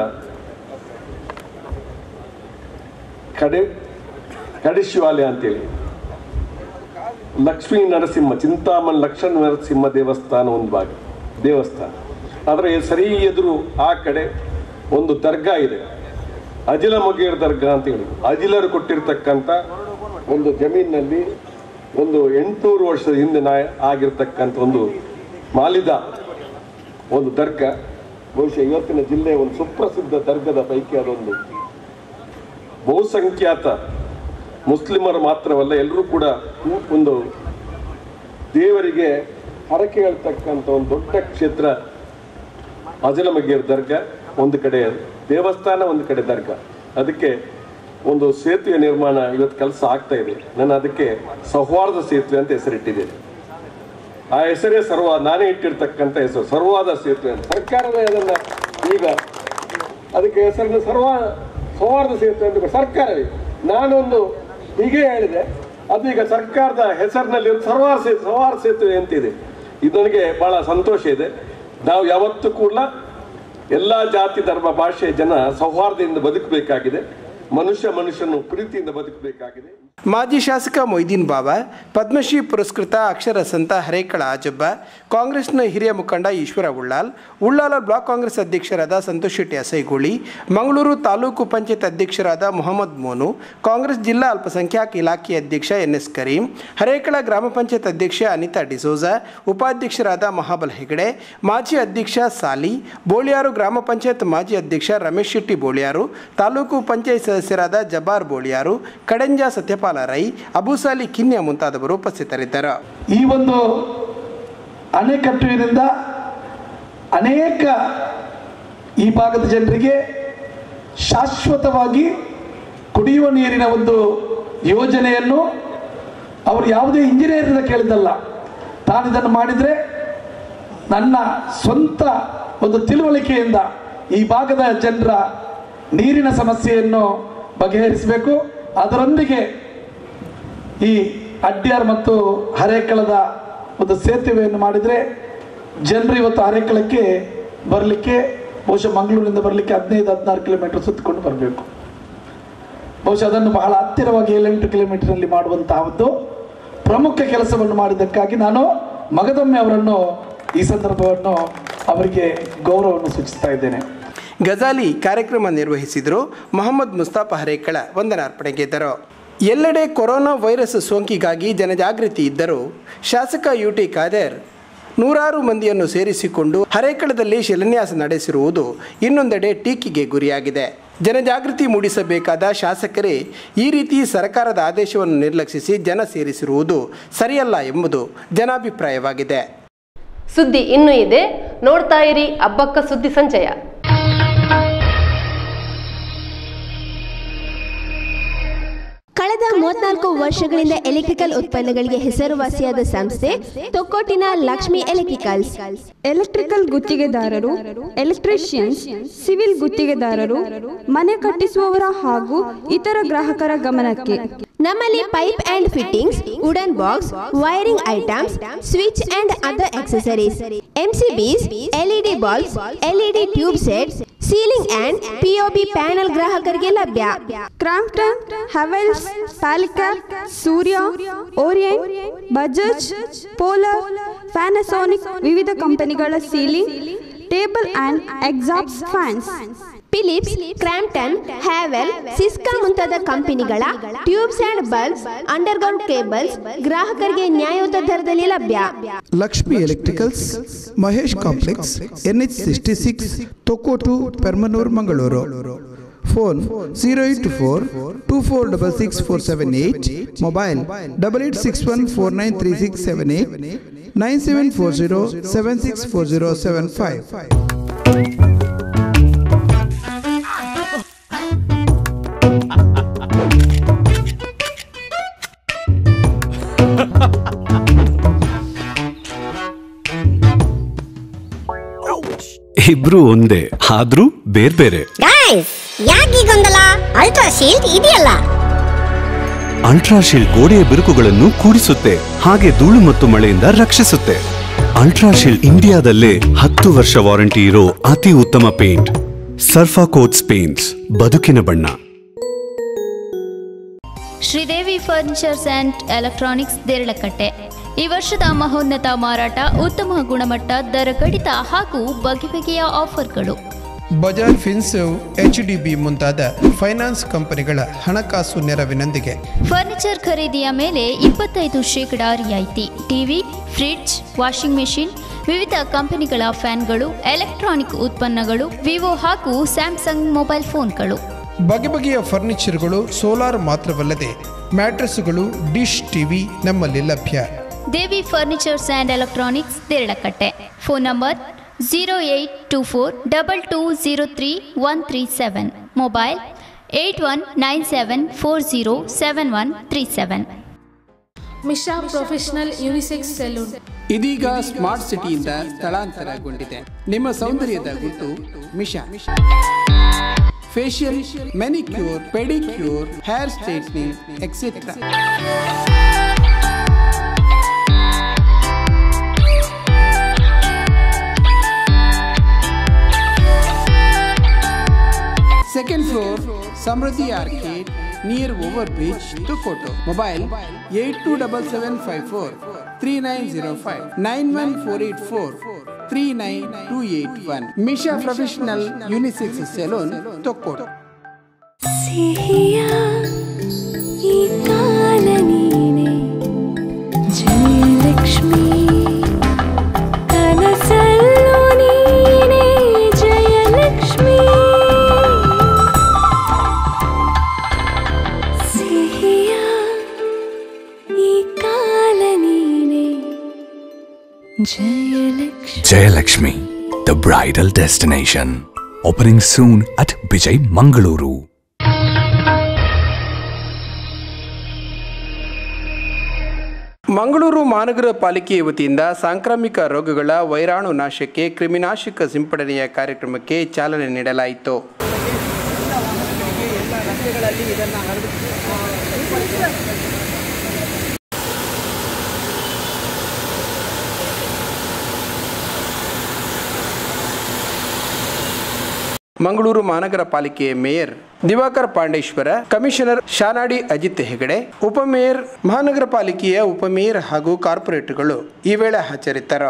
ಕಡೆ ಕಡಿಶಿವಾಲಯ ಅಂತೇಳಿ ಲಕ್ಷ್ಮೀ ನರಸಿಂಹ ಚಿಂತಾಮಣಿ ಲಕ್ಷ್ಮಣ ನರಸಿಂಹ ದೇವಸ್ಥಾನ ಒಂದು ಭಾಗ ದೇವಸ್ಥಾನ ಅದರ ಸರಿ ಎದುರು ಆ ಕಡೆ ಒಂದು ದರ್ಗಾ ಇದೆ ಅಜಿಲ ಮೊಗೇರ್ ದರ್ಗಾ ಅಂತ ಹೇಳಿ ಅಜಿಲರು ಕೊಟ್ಟಿರ್ತಕ್ಕಂಥ ಒಂದು ಜಮೀನಿನಲ್ಲಿ ಒಂದು ಎಂಟುನೂರು ವರ್ಷದ ಹಿಂದೆ ನಾ ಆಗಿರ್ತಕ್ಕಂಥ ಒಂದು ಮಾಲಿದ ಒಂದು ದರ್ಗಾ ಬಹುಶಃ ಇವತ್ತಿನ ಜಿಲ್ಲೆಯ ಒಂದು ಸುಪ್ರಸಿದ್ಧ ದರ್ಗದ ಪೈಕಿ ಅದೊಂದು ಬಹುಸಂಖ್ಯಾತ ಮುಸ್ಲಿಮರು ಮಾತ್ರವಲ್ಲ ಎಲ್ಲರೂ ಕೂಡ ಒಂದು ದೇವರಿಗೆ ಹರಕೆ ಹೇಳ್ತಕ್ಕಂಥ ಒಂದು ದೊಡ್ಡ ಕ್ಷೇತ್ರ ಅಜಲಮಗೀರ್ ದರ್ಗಾ ಒಂದು ಕಡೆ ದೇವಸ್ಥಾನ ಒಂದು ಕಡೆ ದರ್ಗಾ ಅದಕ್ಕೆ ಒಂದು ಸೇತುವೆ ನಿರ್ಮಾಣ ಇವತ್ತು ಕೆಲಸ ಆಗ್ತಾ ಇದೆ ನಾನು ಅದಕ್ಕೆ ಸೌಹಾರ್ದ ಸೇತುವೆ ಅಂತ ಹೆಸರಿಟ್ಟಿದ್ದೇನೆ ಆ ಹೆಸರೇ ಸರ್ವ ನಾನೇ ಇಟ್ಟಿರ್ತಕ್ಕಂಥ ಹೆಸರು ಸರ್ವಾದ ಸೇತುವೆ ಅಂತ ಸರ್ಕಾರವೇ ಅದನ್ನ ಈಗ ಅದಕ್ಕೆ ಹೆಸರನ್ನು ಸರ್ವ ಸೌಹಾರ್ದ ಸೇತುವೆ ಅಂತ ಸರ್ಕಾರವೇ ನಾನೊಂದು ಹೀಗೆ ಹೇಳಿದೆ ಅದು ಈಗ ಸರ್ಕಾರದ ಹೆಸರಿನಲ್ಲಿ ಒಂದು ಸರ್ವಾರ ಸೇ ಸೌಹಾರ್ದ ಸೇತುವೆ ಅಂತಿದೆ ಇದು ನನಗೆ ಬಹಳ ಸಂತೋಷ ಇದೆ ನಾವು ಯಾವತ್ತೂ ಕೂಡ ಎಲ್ಲ ಜಾತಿ ಧರ್ಮ ಭಾಷೆ ಜನ ಸೌಹಾರ್ದದಿಂದ ಬದುಕಬೇಕಾಗಿದೆ ಮನುಷ್ಯ ಮನುಷ್ಯನು ಪ್ರೀತಿಯಿಂದ ಬದುಕಬೇಕಾಗಿದೆ ಮಾಜಿ ಶಾಸಕ ಮೊಯ್ದೀನ್ ಬಾಬಾ ಪದ್ಮಶ್ರೀ ಪುರಸ್ಕೃತ ಅಕ್ಷರ ಸಂತ ಹರೇಕಳ ಆಜಬ್ಬ ಕಾಂಗ್ರೆಸ್ನ ಹಿರಿಯ ಮುಖಂಡ ಈಶ್ವರ ಉಳ್ಳಾಲ್ ಉಳ್ಳಾಲ ಬ್ಲಾಕ್ ಕಾಂಗ್ರೆಸ್ ಅಧ್ಯಕ್ಷರಾದ ಸಂತೋಷ್ ಶೆಟ್ಟಿ ಅಸೈಗೋಳಿ ಮಂಗಳೂರು ತಾಲೂಕು ಪಂಚಾಯತ್ ಅಧ್ಯಕ್ಷರಾದ ಮೊಹಮ್ಮದ್ ಮೋನು ಕಾಂಗ್ರೆಸ್ ಜಿಲ್ಲಾ ಅಲ್ಪಸಂಖ್ಯಾತ ಇಲಾಖೆ ಅಧ್ಯಕ್ಷ ಎನ್ ಎಸ್ ಕರೀಂ ಹರೇಕಳ ಗ್ರಾಮ ಪಂಚಾಯತ್ ಅಧ್ಯಕ್ಷ ಅನಿತಾ ಡಿಸೋಜ ಉಪಾಧ್ಯಕ್ಷರಾದ ಮಹಾಬಲ್ ಹೆಗಡೆ ಮಾಜಿ ಅಧ್ಯಕ್ಷ ಸಾಲಿ ಬೋಳಿಯಾರು ಗ್ರಾಮ ಪಂಚಾಯತ್ ಮಾಜಿ ಅಧ್ಯಕ್ಷ ರಮೇಶ್ ಶೆಟ್ಟಿ ಬೋಳಿಯಾರು ತಾಲೂಕು ಪಂಚಾಯತ್ ಸದಸ್ಯರಾದ ಜಬಾರ್ ಬೋಳಿಯಾರು ಕಡೆಂಜ ಸತ್ಯಪಾಲ ರೈ ಅಬುಸಾಲಿ ಕಿನ್ಯ ಮುಂತಾದವರು ಉಪಸ್ಥಿತರಿದ್ದರು ಈ ಒಂದು ಅಣೆಕಟ್ಟುವಿನಿಂದ ಅನೇಕ ಈ ಭಾಗದ ಜನರಿಗೆ ಶಾಶ್ವತವಾಗಿ ಕುಡಿಯುವ ನೀರಿನ ಒಂದು ಯೋಜನೆಯನ್ನು ಅವರು ಯಾವುದೇ ಇಂಜಿನಿಯರಿಂದ ಕೇಳಿದ್ದಲ್ಲ ತಾನು ಇದನ್ನು ಮಾಡಿದರೆ ನನ್ನ ಸ್ವಂತ ಒಂದು ತಿಳುವಳಿಕೆಯಿಂದ ಈ ಭಾಗದ ಜನರ ನೀರಿನ ಸಮಸ್ಯೆಯನ್ನು ಬಗೆಹರಿಸಬೇಕು ಅದರೊಂದಿಗೆ ಈ ಅಡ್ಯಾರ್ ಮತ್ತು ಹರೇಕಳದ ಒಂದು ಸೇತುವೆಯನ್ನು ಮಾಡಿದರೆ ಜನರು ಇವತ್ತು ಹರೇಕಳಕ್ಕೆ ಬರಲಿಕ್ಕೆ ಬಹುಶಃ ಮಂಗಳೂರಿನಿಂದ ಬರಲಿಕ್ಕೆ ಹದಿನೈದು ಹದಿನಾರು ಕಿಲೋಮೀಟರ್ ಸುತ್ತಕೊಂಡು ಬರಬೇಕು ಬಹುಶಃ ಅದನ್ನು ಬಹಳ ಹತ್ತಿರವಾಗಿ ಏಳೆಂಟು ಕಿಲೋಮೀಟರ್ನಲ್ಲಿ ಮಾಡುವಂತಹ ಒಂದು ಪ್ರಮುಖ ಕೆಲಸವನ್ನು ಮಾಡಿದ್ದಕ್ಕಾಗಿ ನಾನು ಮಗದೊಮ್ಮೆ ಅವರನ್ನು ಈ ಸಂದರ್ಭವನ್ನು ಅವರಿಗೆ ಗೌರವವನ್ನು ಸೂಚಿಸ್ತಾ ಇದ್ದೇನೆ ಗಜಾಲಿ ಕಾರ್ಯಕ್ರಮ ನಿರ್ವಹಿಸಿದರು ಮೊಹಮ್ಮದ್ ಮುಸ್ತಾಫ ಹರೇಕಳ ವಂದನಾರ್ಪಣೆಗೆದ್ದರು ಎಲ್ಲೆಡೆ ಕೊರೋನಾ ವೈರಸ್ ಸೋಂಕಿಗಾಗಿ ಜನಜಾಗೃತಿ ಇದ್ದರೂ ಶಾಸಕ ಯು ಟಿ ಖಾದರ್ ನೂರಾರು ಮಂದಿಯನ್ನು ಸೇರಿಸಿಕೊಂಡು ಹರೇಕಳದಲ್ಲಿ ಶಿಲಾನ್ಯಾಸ ನಡೆಸಿರುವುದು ಇನ್ನೊಂದೆಡೆ ಟೀಕೆಗೆ ಗುರಿಯಾಗಿದೆ ಜನಜಾಗೃತಿ ಮೂಡಿಸಬೇಕಾದ ಶಾಸಕರೇ ಈ ರೀತಿ ಸರ್ಕಾರದ ಆದೇಶವನ್ನು ನಿರ್ಲಕ್ಷಿಸಿ ಜನ ಸೇರಿಸಿರುವುದು ಸರಿಯಲ್ಲ ಎಂಬುದು ಜನಾಭಿಪ್ರಾಯವಾಗಿದೆ ಸುದ್ದಿ ಇನ್ನೂ ಇದೆ ನೋಡ್ತಾ ಇರಿ ಹಬ್ಬಕ್ಕ ಸುದ್ದಿ ಸಂಚಯ ಕಳೆದ ಮೂವತ್ನಾಲ್ಕು ವರ್ಷಗಳಿಂದ ಎಲೆಕ್ಟ್ರಿಕಲ್ ಉತ್ಪನ್ನಗಳಿಗೆ ಹೆಸರುವಾಸಿಯಾದ ಸಂಸ್ಥೆ ತೊಕ್ಕೋಟಿನ ಲಕ್ಷ್ಮಿ ಎಲೆಕ್ಟ್ರಿಕಲ್ಸ್ ಎಲೆಕ್ಟ್ರಿಕಲ್ ಗುತ್ತಿಗೆದಾರರು ಎಲೆಕ್ಟ್ರಿಷಿಯನ್ಸ್ ಸಿವಿಲ್ ಗುತ್ತಿಗೆದಾರರು ಮನೆ ಕಟ್ಟಿಸುವವರ ಹಾಗೂ ಇತರ ಗ್ರಾಹಕರ ಗಮನಕ್ಕೆ ನಮ್ಮಲ್ಲಿ pipe and fittings wooden box wiring items switch and other accessories MCBs LED bulbs LED tube sets ceiling and POB panel ಗ್ರಾಹಕರಿಗೆ ಲಭ್ಯ ಕ್ರಾಂಪ್ಟನ್ ಹವೆಲ್ಸ್ ಪ್ಯಾಲಿಕರ್ Surya Orient Bajaj Polar Panasonic ವಿವಿಧ ಕಂಪನಿಗಳ ceiling table and exhaust fans Philips Crompton Havells Syska ಮುಂತಾದ ಕಂಪನಿಗಳ tubes and bulbs underground cables ಗ್ರಾಹಕರಿಗೆ ನ್ಯಾಯಯುತ ದರದಲ್ಲಿ ಲಭ್ಯ Lakshmi electricals Mahesh complex N H sixty six Thokkottu Permannur Mangaluru phone zero eight four two four double six four seven eight mobile double eight six one four nine three six seven eight nine seven four zero seven six four zero seven five ಇಬ್ರು ಒಂದೇ ಆದ್ರೂ ಬೇರೆ ಬೇರೆ guys ಯಾಕೆ ಈ ಗೊಂದಲ ultra shield ಇದೆಯಲ್ಲ ಅಲ್ಟ್ರಾಶೀಲ್ಡ್ ಗೋಡೆಯ ಬಿರುಕುಗಳನ್ನು ಕೂಡಿಸುತ್ತೆ ಹಾಗೆ ಧೂಳು ಮತ್ತು ಮಳೆಯಿಂದ ರಕ್ಷಿಸುತ್ತೆ ಅಲ್ಟ್ರಾಶೀಲ್ಡ್ ಇಂಡಿಯಾದಲ್ಲೇ ಹತ್ತು ವರ್ಷ ವಾರಂಟಿ ಇರೋ ಅತಿ ಉತ್ತಮ ಪೇಂಟ್ ಸರ್ಫಾ ಕೋಟ್ಸ್ ಪೇಂಟ್ಸ್ ಬದುಕಿನ ಬಣ್ಣ Sridevi furnitures and electronics Deralakatte ಈ ವರ್ಷದ ಮಹೋನ್ನತ ಮಾರಾಟ ಉತ್ತಮ ಗುಣಮಟ್ಟ ದರ ಕಡಿತ ಹಾಗೂ ಬಗೆ ಬಗೆಯ ಆಫರ್ಗಳು Bajaj Finserv H D B ಮುಂತಾದ ಫೈನಾನ್ಸ್ ಕಂಪನಿಗಳ ಹಣಕಾಸು ನೆರವಿನೊಂದಿಗೆ ಫರ್ನಿಚರ್ ಖರೀದಿಯ ಮೇಲೆ ಇಪ್ಪತ್ತೈದು ಶೇಕಡ ರಿಯಾಯಿತಿ ಟಿವಿ ಫ್ರಿಡ್ಜ್ ವಾಷಿಂಗ್ ಮೆಷಿನ್ ವಿವಿಧ ಕಂಪನಿಗಳ ಫ್ಯಾನ್ಗಳು ಎಲೆಕ್ಟ್ರಾನಿಕ್ ಉತ್ಪನ್ನಗಳು ವಿವೋ ಹಾಗೂ ಸ್ಯಾಮ್ಸಂಗ್ ಮೊಬೈಲ್ ಫೋನ್ಗಳು ಬಗೆ ಬಗೆಯ ಫರ್ನಿಚರ್ಗಳು ಸೋಲಾರ್ ಮಾತ್ರವಲ್ಲದೆ ಮ್ಯಾಟ್ರೆಸ್ಗಳು ಡಿಶ್ ಟಿವಿ ನಮ್ಮಲ್ಲಿ ಲಭ್ಯ Devi furnitures and electronics Deralakatte phone number zero eight two four double two zero three one three seven mobile eight one nine seven four zero seven one three seven Mishra professional unisex salon ಇದೀಗ smart ಸಿಟಿಯಿಂದ ಸ್ಥಳಾಂತರಗೊಂಡಿದೆ ನಿಮ್ಮ ಸೌಂದರ್ಯದ ಗುಟ್ಟು Misha facial manicure pedicure hair straightening etcetera second floor Samruddhi arcade near over bridge Thokkottu mobile eight two double seven five four three nine zero five nine one four eight four three nine two eight one Misha professional unisex salon Thokkottu ಸಿಹಿಯ ಈ ಕಾಲ ನೀನೆ ಜಯಲಕ್ಷ್ಮಿ ಕನಸಲ್ಲೂ ನೀನೆ ಜಯಲಕ್ಷ್ಮಿ ಸಿಹಿಯ ಈ ಕಾಲ ನೀನೆ Jayalakshmi Jayalakshmi, the bridal destination. Opening soon at Vijay Mangaluru. Mangaluru ಮಹಾನಗರ ಪಾಲಿಕೆಯ ವತಿಯಿಂದ ಸಾಂಕ್ರಾಮಿಕ ರೋಗಗಳ ವೈರಾಣು ನಾಶಕ್ಕೆ ಕ್ರಿಮಿನಾಶಕ ಸಿಂಪಡಣೆಯ ಕಾರ್ಯಕ್ರಮಕ್ಕೆ ಚಾಲನೆ ನೀಡಲಾಯಿತು ಮಂಗಳೂರು ಮಹಾನಗರ ಪಾಲಿಕೆಯ ಮೇಯರ್ ದಿವಾಕರ್ ಪಾಂಡೇಶ್ವರ ಕಮಿಷನರ್ ಶಾನಾಡಿ ಅಜಿತ್ ಹೆಗಡೆ ಉಪಮೇಯರ್ ಮಹಾನಗರ ಪಾಲಿಕೆಯ ಉಪಮೇಯರ್ ಹಾಗೂ ಕಾರ್ಪೊರೇಟರ್ಗಳು ಈ ವೇಳೆ ಹಾಜರಿದ್ದರು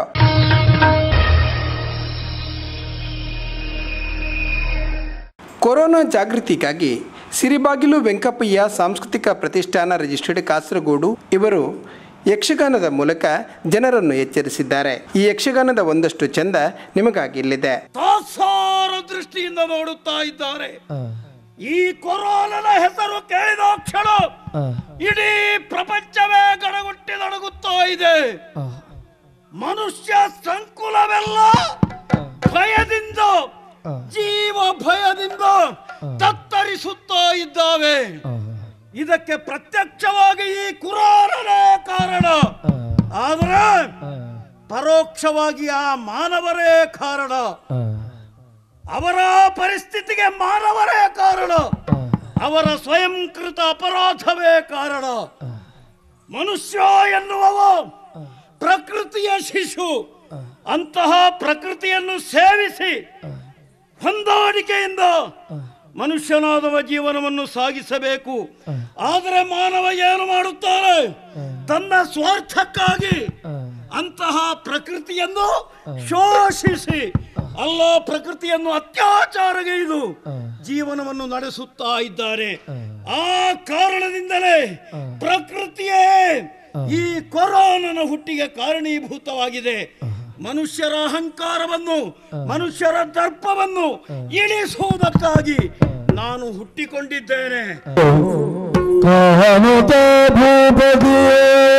ಕೊರೋನಾ ಜಾಗೃತಿಗಾಗಿ ಸಿರಿಬಾಗಿಲು ವೆಂಕಪ್ಪಯ್ಯ ಸಾಂಸ್ಕೃತಿಕ ಪ್ರತಿಷ್ಠಾನ ರಿಜಿಸ್ಟರ್ಡ್ ಕಾಸರಗೋಡು ಇವರು ಯಕ್ಷಗಾನದ ಮೂಲಕ ಜನರನ್ನು ಎಚ್ಚರಿಸಿದ್ದಾರೆ ಈ ಯಕ್ಷಗಾನದ ಒಂದಷ್ಟು ಚಂದ ನಿಮಗಾಗಿ ಇಲ್ಲಿದೆ ತಾತ್ಸಾರ ದೃಷ್ಟಿಯಿಂದ ನೋಡುತ್ತಾ ಇದ್ದಾರೆ ಈ ಕೊರೋನದ ಹೆಸರು ಕೇಳಿದ ಕ್ಷಣ ಇಡೀ ಪ್ರಪಂಚವೇ ಗಡಗುಟ್ಟಿ ನಡುಗುತ್ತಾ ಇದೆ ಮನುಷ್ಯ ಸಂಕುಲವೆಲ್ಲ ಭಯದಿಂದ ಜೀವ ಭಯದಿಂದ ತತ್ತರಿಸುತ್ತಾ ಇದ್ದಾವೆ ಇದಕ್ಕೆ ಪ್ರತ್ಯಕ್ಷವಾಗಿ ಈ ಕುರಾನನೇ ಕಾರಣ ಆದರೆ ಪರೋಕ್ಷವಾಗಿ ಆ ಮಾನವರೇ ಕಾರಣ ಅವರ ಪರಿಸ್ಥಿತಿಗೆ ಮಾನವರೇ ಕಾರಣ ಅವರ ಸ್ವಯಂಕೃತ ಅಪರಾಧವೇ ಕಾರಣ ಮನುಷ್ಯ ಎನ್ನುವವ ಪ್ರಕೃತಿಯ ಶಿಶು ಅಂತಹ ಪ್ರಕೃತಿಯನ್ನು ಸೇವಿಸಿ ಹೊಂದಾಣಿಕೆಯಿಂದ ಮನುಷ್ಯನಾದವ ಜೀವನವನ್ನು ಸಾಗಿಸಬೇಕು ಆದರೆ ಮಾನವ ಏನು ಮಾಡುತ್ತಾನೆ ತನ್ನ ಸ್ವಾರ್ಥಕ್ಕಾಗಿ ಅಂತಹ ಪ್ರಕೃತಿಯನ್ನು ಶೋಷಿಸಿ ಅಲ್ಲ ಪ್ರಕೃತಿಯನ್ನು ಅತ್ಯಾಚಾರಗೈದು ಜೀವನವನ್ನು ನಡೆಸುತ್ತಾ ಇದ್ದಾರೆ ಆ ಕಾರಣದಿಂದಲೇ ಪ್ರಕೃತಿಯೇ ಈ ಕೊರೋನನ ಹುಟ್ಟಿಗೆ ಕಾರಣೀಭೂತವಾಗಿದೆ ಮನುಷ್ಯರ ಅಹಂಕಾರವನ್ನು ಮನುಷ್ಯರ ದರ್ಪವನ್ನು ಇಳಿಸುವುದಕ್ಕಾಗಿ ನಾನು ಹುಟ್ಟಿಕೊಂಡಿದ್ದೇನೆ ಕಾಣುತ್ತ ಭೂಪತಿಯೇ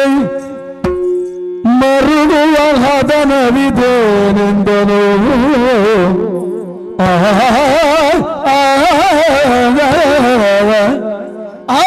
ಮರುಗುವ ಹದನವಿದೇನೆಂದನು ಆ ಆ, ಆ,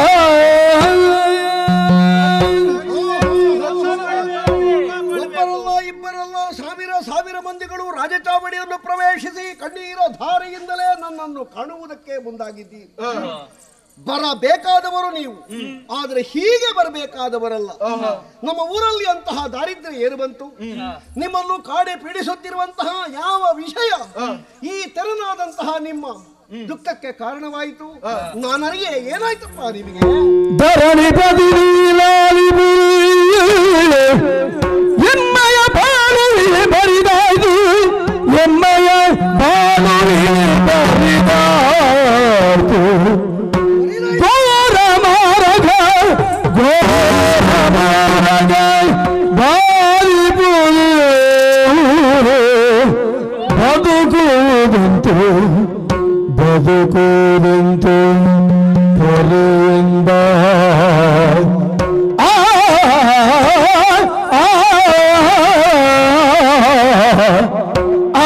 ಒಬ್ಬರಲ್ಲ ಇಬ್ಬರಲ್ಲ ಸಾವಿರ ಸಾವಿರ ಮಂದಿಗಳು ರಾಜಚಾವಡಿಯನ್ನು ಪ್ರವೇಶಿಸಿ ಕಣ್ಣೀರ ಧಾರೆಯಿಂದಲೇ ನನ್ನನ್ನು ಕಾಣುವುದಕ್ಕೆ ಮುಂದಾಗಿದ್ದೀರಿ ಬರಬೇಕಾದವರು ನೀವು ಆದ್ರೆ ಹೀಗೆ ಬರಬೇಕಾದವರಲ್ಲ ನಮ್ಮ ಊರಲ್ಲಿ ಅಂತಹ ದಾರಿದ್ರ್ಯ ಏನು ಬಂತು ನಿಮ್ಮನ್ನು ಕಾಡೆ ಪೀಡಿಸುತ್ತಿರುವಂತಹ ಯಾವ ವಿಷಯ ಈ ತೆರನಾದಂತಹ ನಿಮ್ಮ ದುಃಖಕ್ಕೆ ಕಾರಣವಾಯಿತು ನಾನರಿಗೆ ಏನಾಯ್ತಪ್ಪ ನಿಮಗೆ ಧರಣಿ ಬದಿಲಾಲಿ ಎಮ್ಮಯ ಬಾಳುವೆ ಬರಿದಾಯ್ತು ಎಮ್ಮಯ ಬಾಳುವೆ ಬರಿದಾಯ್ತು ಘೋರ ಮಾರಗ ಘೋರ ಮಾರಗ ಬಾರಿ ಬದುಕುವುದಂತು ಬದುಕುವುದಂತು ಪೊರೆಯಿಂದ ಆ ಆ, ಆ,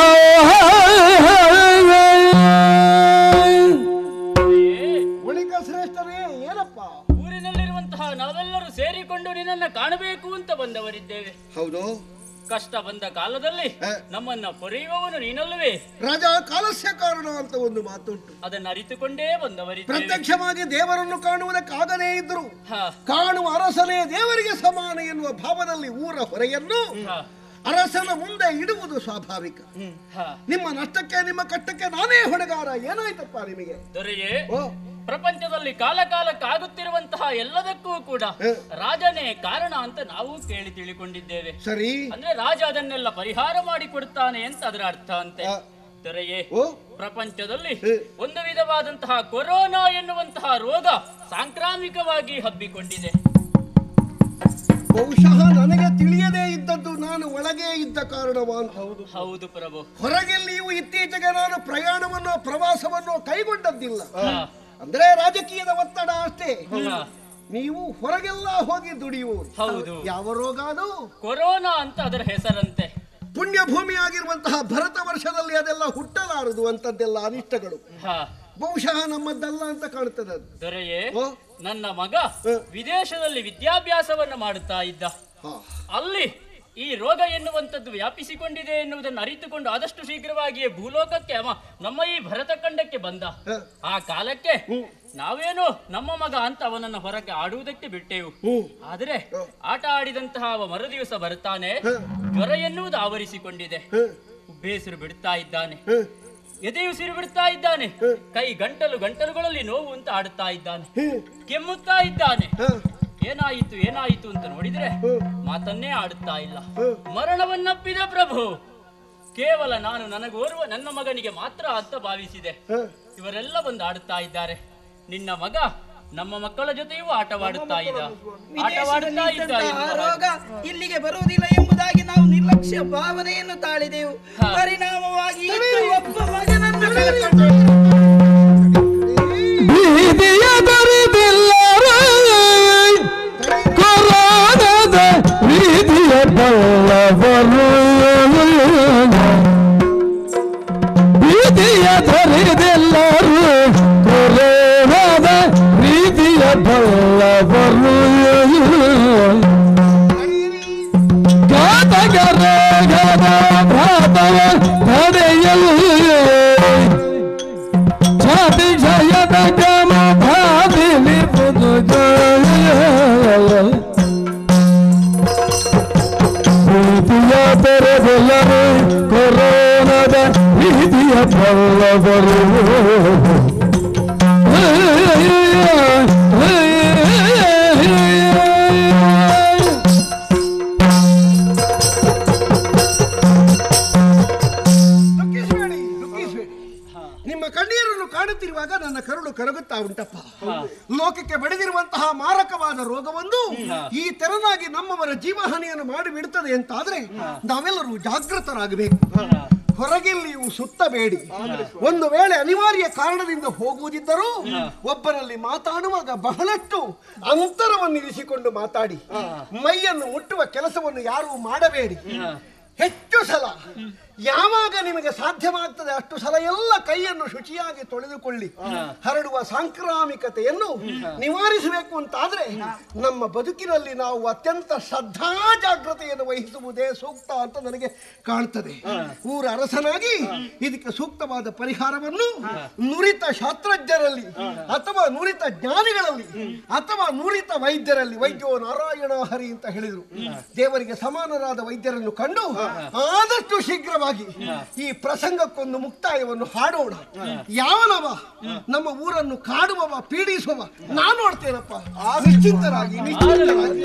ಉಳಿಕ ಶ್ರೇಷ್ಠರೇ ಏನಪ್ಪ ಊರಿನಲ್ಲಿರುವಂತಹ ನಾವೆಲ್ಲರೂ ಸೇರಿಕೊಂಡು ನಿನ್ನನ್ನ ಕಾಣಬೇಕು ಅಂತ ಬಂದವರಿದ್ದೇವೆ ಹೌದು ಕಷ್ಟ ಬಂದ ಕಾಲದಲ್ಲಿ ನಮ್ಮನ್ನ ಪೊರೆಯುವವನು ನೀನಲ್ಲವೇ ರಾಜ ಕಾಲಸ್ಯ ಕಾರಣ ಅಂತ ಒಂದು ಮಾತುಂಟು ಅದನ್ನ ಅರಿತುಕೊಂಡೇ ಬಂದವರಿದ್ದೇವೆ ಪ್ರತ್ಯಕ್ಷವಾಗಿ ದೇವರನ್ನು ಕಾಣುವುದಕ್ಕಾಗದೇ ಇದ್ರು ಕಾಣುವ ಅರಸನೇ ದೇವರಿಗೆ ಸಮಾನ ಎನ್ನುವ ಭಾವದಲ್ಲಿ ಊರ ಹೊರೆಯನ್ನು ಅರಸನ ಮುಂದೆ ಇಡುವುದು ಸ್ವಾಭಾವಿಕ ನಿಮ್ಮ ನಷ್ಟಕ್ಕೆ ನಿಮ್ಮ ಕಟ್ಟಕ್ಕೆ ನಾನೇ ಹೊಣೆಗಾರ ಏನಾಯ್ತಪ್ಪ ನಿಮಗೆ ದೊರೆಯೇ ಪ್ರಪಂಚದಲ್ಲಿ ಕಾಲ ಕಾಲಕ್ಕೆ ಆಗುತ್ತಿರುವಂತಹ ಎಲ್ಲದಕ್ಕೂ ಕೂಡ ರಾಜನೇ ಕಾರಣ ಅಂತ ನಾವು ಕೇಳಿ ತಿಳಿಕೊಂಡಿದ್ದೇವೆ ಸರಿ ಅಂದ್ರೆ ರಾಜ ಅದನ್ನೆಲ್ಲ ಪರಿಹಾರ ಮಾಡಿ ಕೊಡ್ತಾನೆ ಅಂತ ಅದರ ಅರ್ಥ ಅಂತೆ ದೊರೆಯೇ ಪ್ರಪಂಚದಲ್ಲಿ ಒಂದು ವಿಧವಾದಂತಹ ಕೊರೋನಾ ಎನ್ನುವಂತಹ ರೋಗ ಸಾಂಕ್ರಾಮಿಕವಾಗಿ ಹಬ್ಬಿಕೊಂಡಿದೆ ಬಹುಶಃ ನನಗೆ ತಿಳಿಯದೇ ಇದ್ದದ್ದು ನಾನು ಒಳಗೆ ಇದ್ದ ಕಾರಣವಾ ಅಂತ ಹೌದು ಹೌದು ಪ್ರಭು ಹೊರಗೆಲ್ಲಿಯೂ ಇತ್ತೀಚೆಗೆ ನಾನು ಪ್ರಯಾಣವನ್ನು ಪ್ರವಾಸವನ್ನು ಕೈಗೊಂಡದ್ದಿಲ್ಲ ಅಂದ್ರೆ ರಾಜಕೀಯದ ಒತ್ತಡ ಅಷ್ಟೇ ನೀವು ಹೊರಗೆಲ್ಲ ಹೋಗಿ ದುಡಿಯುವುದು ಹೌದು. ಯಾವ ರೋಗ ಅದು ಕೊರೋನಾ ಅಂತ ಅದರ ಹೆಸರಂತೆ ಪುಣ್ಯ ಭೂಮಿಯಾಗಿರುವಂತಹ ಭರತ ವರ್ಷದಲ್ಲಿ ಅದೆಲ್ಲ ಹುಟ್ಟಲಾರದು ಅಂತದ್ದೆಲ್ಲ ಅನಿಷ್ಟಗಳು ಹಾ ಬಹುಶಃ ನಮ್ಮದ್ದಲ್ಲ ಅಂತ ಕಾಣ್ತದೆ ಅದು ದೊರೆಯೇ ನನ್ನ ಮಗ ವಿದೇಶದಲ್ಲಿ ವಿದ್ಯಾಭ್ಯಾಸವನ್ನು ಮಾಡುತ್ತಾ ಇದ್ದ ಅಲ್ಲಿ ಈ ರೋಗ ಎನ್ನುವಂಥದ್ದು ವ್ಯಾಪಿಸಿಕೊಂಡಿದೆ ಎನ್ನುವುದನ್ನು ಅರಿತುಕೊಂಡು ಆದಷ್ಟು ಶೀಘ್ರವಾಗಿಯೇ ಭೂಲೋಕಕ್ಕೆ ಅವ ನಮ್ಮ ಈ ಭರತ ಖಂಡಕ್ಕೆ ಬಂದ ಆ ಕಾಲಕ್ಕೆ ನಾವೇನು ನಮ್ಮ ಮಗ ಅಂತ ಅವನನ್ನು ಹೊರಗೆ ಆಡುವುದಕ್ಕೆ ಬಿಟ್ಟೆವು ಆದರೆ ಆಟ ಆಡಿದಂತಹ ಅವ ಮರುದಿವಸ ಬರುತ್ತಾನೆ ಜ್ವರ ಎನ್ನುವುದು ಆವರಿಸಿಕೊಂಡಿದೆ ಬೇಸರು ಬಿಡ್ತಾ ಇದ್ದಾನೆ ಎದೆಯು ಸಿರು ಬಿಡ್ತಾ ಇದ್ದಾನೆ ಕೈ ಗಂಟಲು ಗಂಟಲುಗಳಲ್ಲಿ ನೋವು ಅಂತ ಆಡುತ್ತಾ ಇದ್ದಾನೆ ಕೆಮ್ಮುತ್ತಾ ಇದ್ದಾನೆ ಏನಾಯಿತು ಏನಾಯಿತು ಅಂತ ನೋಡಿದ್ರೆ ಮಾತನ್ನೇ ಆಡುತ್ತಾ ಇಲ್ಲ ಮರಣವನ್ನಪ್ಪಿದ ಪ್ರಭು ಕೇವಲ ನಾನು ನನಗೋರ್ವ ನನ್ನ ಮಗನಿಗೆ ಮಾತ್ರ ಅಂತ ಭಾವಿಸಿದೆ ಇವರೆಲ್ಲ ಬಂದು ಆಡುತ್ತಾ ಇದ್ದಾರೆ ನಿನ್ನ ಮಗ ನಮ್ಮ ಮಕ್ಕಳ ಜೊತೆಯೂ ಆಟವಾಡುತ್ತಾ ಇದ್ದ ಆಟವಾಡುತ್ತಾ ಇದ್ದ ವಿದೇಶದಲ್ಲಿ ಇದ್ದಂತಹ ಎನ್ನುವ ರೋಗ ಇಲ್ಲಿಗೆ ಬರುವುದಿಲ್ಲ ಎಂಬುದಾಗಿ ನಾವು ನಿರ್ಲಕ್ಷ್ಯ ಭಾವನೆಯನ್ನು ತಾಳಿದೆವು ಪರಿಣಾಮವಾಗಿ ಇದ್ದ ಒಬ್ಬ ಮಗನನ್ನು ಕಳೆದುಕೊಂಡೆವು. ಬೀದಿಯ ದರಿದಿಲ್ಲರು ಕೊರೋನದ ಬೀದಿಯ ಬಲ್ಲವರು ಬೀದಿಯ ದರಿದಿಲ್ಲರು ಕೊರೋನದ ಬೀದಿಯ ಬಲ್ಲವರು ಘಾತಕರ ಘನ ಭ್ರಾತವ ತಡೆಯಲು ಛಾತಿ ಜಯದ ಗಮ ಭಾದಿಲಿ ಬುದು ಪ್ರೀತಿಯ ತೆರೆದೆಲ್ಲರೂ ಕೊರೋನದ ಭೀತಿಯ ಬಲ್ಲವರು ದುಃಖಿಸಬೇಡಿ ದುಃಖಿಸಬೇಡಿ ನಿಮ್ಮ ಕಣ್ಣೀರನ್ನು ಕಾಣುತ್ತಿರುವಾಗ ನನ್ನ ಕರುಳು ಕರಗುತ್ತಾ ಉಂಟಪ್ಪ ಲೋಕಕ್ಕೆ ಬೆಳೆದಿರುವಂತಹ ಮಾರಕವಾದ ರೋಗವೊಂದು ಈ ತೆರನಾಗಿ ನಮ್ಮವರ ಜೀವಹಾನಿಯನ್ನು ಮಾಡಿ ಬಿಡುತ್ತದೆ ಅಂತಾದ್ರೆ ನಾವೆಲ್ಲರೂ ಜಾಗೃತರಾಗಬೇಕು ಹೊರಗೆಲ್ಲಿಯೂ ಸುತ್ತಬೇಡಿ ಒಂದು ವೇಳೆ ಅನಿವಾರ್ಯ ಕಾರಣದಿಂದ ಹೋಗುವುದಿದ್ದರೂ ಒಬ್ಬರಲ್ಲಿ ಮಾತಾಡುವಾಗ ಬಹಳಷ್ಟು ಅಂತರವನ್ನು ಇರಿಸಿಕೊಂಡು ಮಾತಾಡಿ ಮೈಯನ್ನು ಮುಟ್ಟುವ ಕೆಲಸವನ್ನು ಯಾರೂ ಮಾಡಬೇಡಿ ಹೆಚ್ಚು ಸಲ ಯಾವಾಗ ನಿಮಗೆ ಸಾಧ್ಯವಾಗ್ತದೆ ಅಷ್ಟು ಸಲ ಎಲ್ಲ ಕೈಯನ್ನು ಶುಚಿಯಾಗಿ ತೊಳೆದುಕೊಳ್ಳಿ ಹರಡುವ ಸಾಂಕ್ರಾಮಿಕತೆಯನ್ನು ನಿವಾರಿಸಬೇಕು ಅಂತಾದ್ರೆ ನಮ್ಮ ಬದುಕಿನಲ್ಲಿ ನಾವು ಅತ್ಯಂತ ಶ್ರದ್ಧಾ ಜಾಗ್ರತೆಯನ್ನು ವಹಿಸುವುದೇ ಸೂಕ್ತ ಅಂತ ನನಗೆ ಕಾಣ್ತದೆ ಊರ ಅರಸನಾಗಿ ಇದಕ್ಕೆ ಸೂಕ್ತವಾದ ಪರಿಹಾರವನ್ನು ನುರಿತ ಶಾಸ್ತ್ರಜ್ಞರಲ್ಲಿ ಅಥವಾ ನುರಿತ ಜ್ಞಾನಿಗಳಲ್ಲಿ ಅಥವಾ ನುರಿತ ವೈದ್ಯರಲ್ಲಿ ವೈದ್ಯೋ ನಾರಾಯಣ ಹರಿ ಅಂತ ಹೇಳಿದರು ದೇವರಿಗೆ ಸಮಾನರಾದ ವೈದ್ಯರನ್ನು ಕಂಡು ಆದಷ್ಟು ಶೀಘ್ರವಾಗಿ ಈ ಪ್ರಸಂಗಕ್ಕೊಂದು ಮುಕ್ತಾಯವನ್ನು ಹಾಡೋಣ ಯಾವನವ ನಮ್ಮ ಊರನ್ನು ಕಾಡುವವ ಪೀಡಿಸುವವ ನಾನು ನೋಡ್ತೇನಪ್ಪ ನಿಶ್ಚಿಂತರಾಗಿ ನಿಶ್ಚಿಂತರಾಗಿ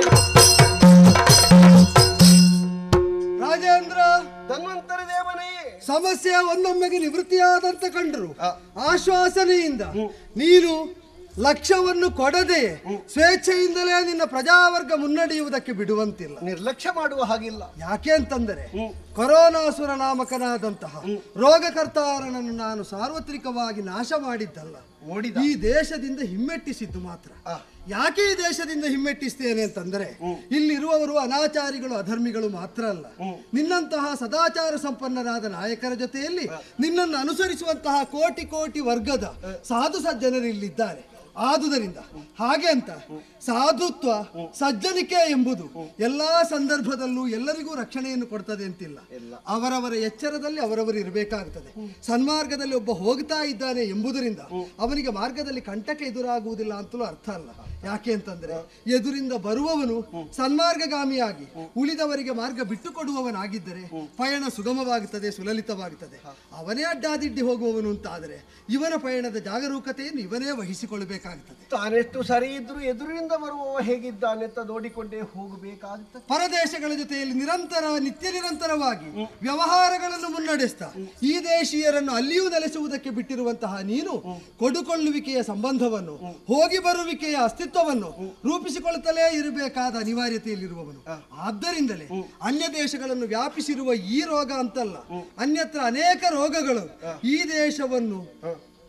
ರಾಜೇಂದ್ರ ಧನ್ವಂತರಿ ದೇವನೇ ಸಮಸ್ಯೆ ಒಂದೊಮ್ಮೆಗೆ ನಿವೃತ್ತಿಯಾದಂತೆ ಕಂಡರು ಆಶ್ವಾಸನೆಯಿಂದ ನೀನು ಲಕ್ಷ್ಯವನ್ನು ಕೊಡದೆ ಸ್ವೇಚ್ಛೆಯಿಂದಲೇ ನಿನ್ನ ಪ್ರಜಾವರ್ಗ ಮುನ್ನಡೆಯುವುದಕ್ಕೆ ಬಿಡುವಂತಿಲ್ಲ ನಿರ್ಲಕ್ಷ್ಯ ಮಾಡುವ ಹಾಗಿಲ್ಲ ಯಾಕೆ ಅಂತಂದರೆ ಕೊರೋನಾಸುರ ನಾಮಕನಾದಂತಹ ರೋಗಕರ್ತಾರನನ್ನು ನಾನು ಸಾರ್ವತ್ರಿಕವಾಗಿ ನಾಶ ಮಾಡಿದ್ದಲ್ಲ ಈ ದೇಶದಿಂದ ಹಿಮ್ಮೆಟ್ಟಿಸಿದ್ದು ಮಾತ್ರ ಯಾಕೆ ಈ ದೇಶದಿಂದ ಹಿಮ್ಮೆಟ್ಟಿಸ್ತೇನೆ ಅಂತಂದ್ರೆ ಇಲ್ಲಿರುವವರು ಅನಾಚಾರಿಗಳು ಅಧರ್ಮಿಗಳು ಮಾತ್ರ ಅಲ್ಲ ನಿನ್ನಂತಹ ಸದಾಚಾರ ಸಂಪನ್ನರಾದ ನಾಯಕರ ಜೊತೆಯಲ್ಲಿ ನಿನ್ನನ್ನು ಅನುಸರಿಸುವಂತಹ ಕೋಟಿ ಕೋಟಿ ವರ್ಗದ ಸಾಧು ಸಜ್ಜನರು ಇಲ್ಲಿದ್ದಾರೆ ಆದುದರಿಂದ ಹಾಗೆ ಅಂತ ಸಾಧುತ್ವ ಸಜ್ಜನಿಕೆ ಎಂಬುದು ಎಲ್ಲಾ ಸಂದರ್ಭದಲ್ಲೂ ಎಲ್ಲರಿಗೂ ರಕ್ಷಣೆಯನ್ನು ಕೊಡ್ತದೆ ಅಂತಿಲ್ಲ ಅವರವರ ಎಚ್ಚರದಲ್ಲಿ ಅವರವರು ಇರಬೇಕಾಗ್ತದೆ ಸನ್ಮಾರ್ಗದಲ್ಲಿ ಒಬ್ಬ ಹೋಗ್ತಾ ಇದ್ದಾನೆ ಎಂಬುದರಿಂದ ಅವನಿಗೆ ಮಾರ್ಗದಲ್ಲಿ ಕಂಟಕ ಎದುರಾಗುವುದಿಲ್ಲ ಅಂತಲೂ ಅರ್ಥ ಅಲ್ಲ ಯಾಕೆ ಅಂತಂದ್ರೆ ಎದುರಿಂದ ಬರುವವನು ಸನ್ಮಾರ್ಗಗಾಮಿಯಾಗಿ ಉಳಿದವರಿಗೆ ಮಾರ್ಗ ಬಿಟ್ಟುಕೊಡುವವನಾಗಿದ್ದರೆ ಪಯಣ ಸುಗಮವಾಗುತ್ತದೆ ಸುಲಲಿತವಾಗುತ್ತದೆ ಅವನೇ ಅಡ್ಡಾದಿಡ್ಡಿ ಹೋಗುವವನು ಅಂತಾದರೆ ಇವನ ಪಯಣದ ಜಾಗರೂಕತೆಯನ್ನು ಇವನೇ ವಹಿಸಿಕೊಳ್ಳಬೇಕಾಗುತ್ತದೆ ತಾನೆಷ್ಟು ಸರಿ ಇದ್ರು ಎದುರಿನಿಂದ ಬರುವವ ಹೇಗಿದ್ದಾನೆ ಅಂತ ನೋಡಿಕೊಂಡೇ ಹೋಗಬೇಕಾಗುತ್ತದೆ ಪರದೇಶಗಳ ಜೊತೆಯಲ್ಲಿ ನಿರಂತರ ನಿತ್ಯ ನಿರಂತರವಾಗಿ ವ್ಯವಹಾರಗಳನ್ನು ಮುನ್ನಡೆಸ್ತಾ ಈ ದೇಶೀಯರನ್ನು ಅಲ್ಲಿಯೂ ನೆಲೆಸುವುದಕ್ಕೆ ಬಿಟ್ಟಿರುವಂತಹ ನೀನು ಕೊಡುಕೊಳ್ಳುವಿಕೆಯ ಸಂಬಂಧವನ್ನು ಹೋಗಿ ಬರುವಿಕೆಯ ಅಸ್ತಿತ್ವವನ್ನು ರೂಪಿಸಿಕೊಳ್ಳುತ್ತಲೇ ಇರಬೇಕಾದ ಅನಿವಾರ್ಯತೆಯಲ್ಲಿರುವವನು ಆದ್ದರಿಂದಲೇ ಅನ್ಯ ದೇಶಗಳನ್ನು ವ್ಯಾಪಿಸಿರುವ ಈ ರೋಗ ಅಂತಲ್ಲ ಅನ್ಯತ್ರ ಅನೇಕ ರೋಗಗಳು ಈ ದೇಶವನ್ನು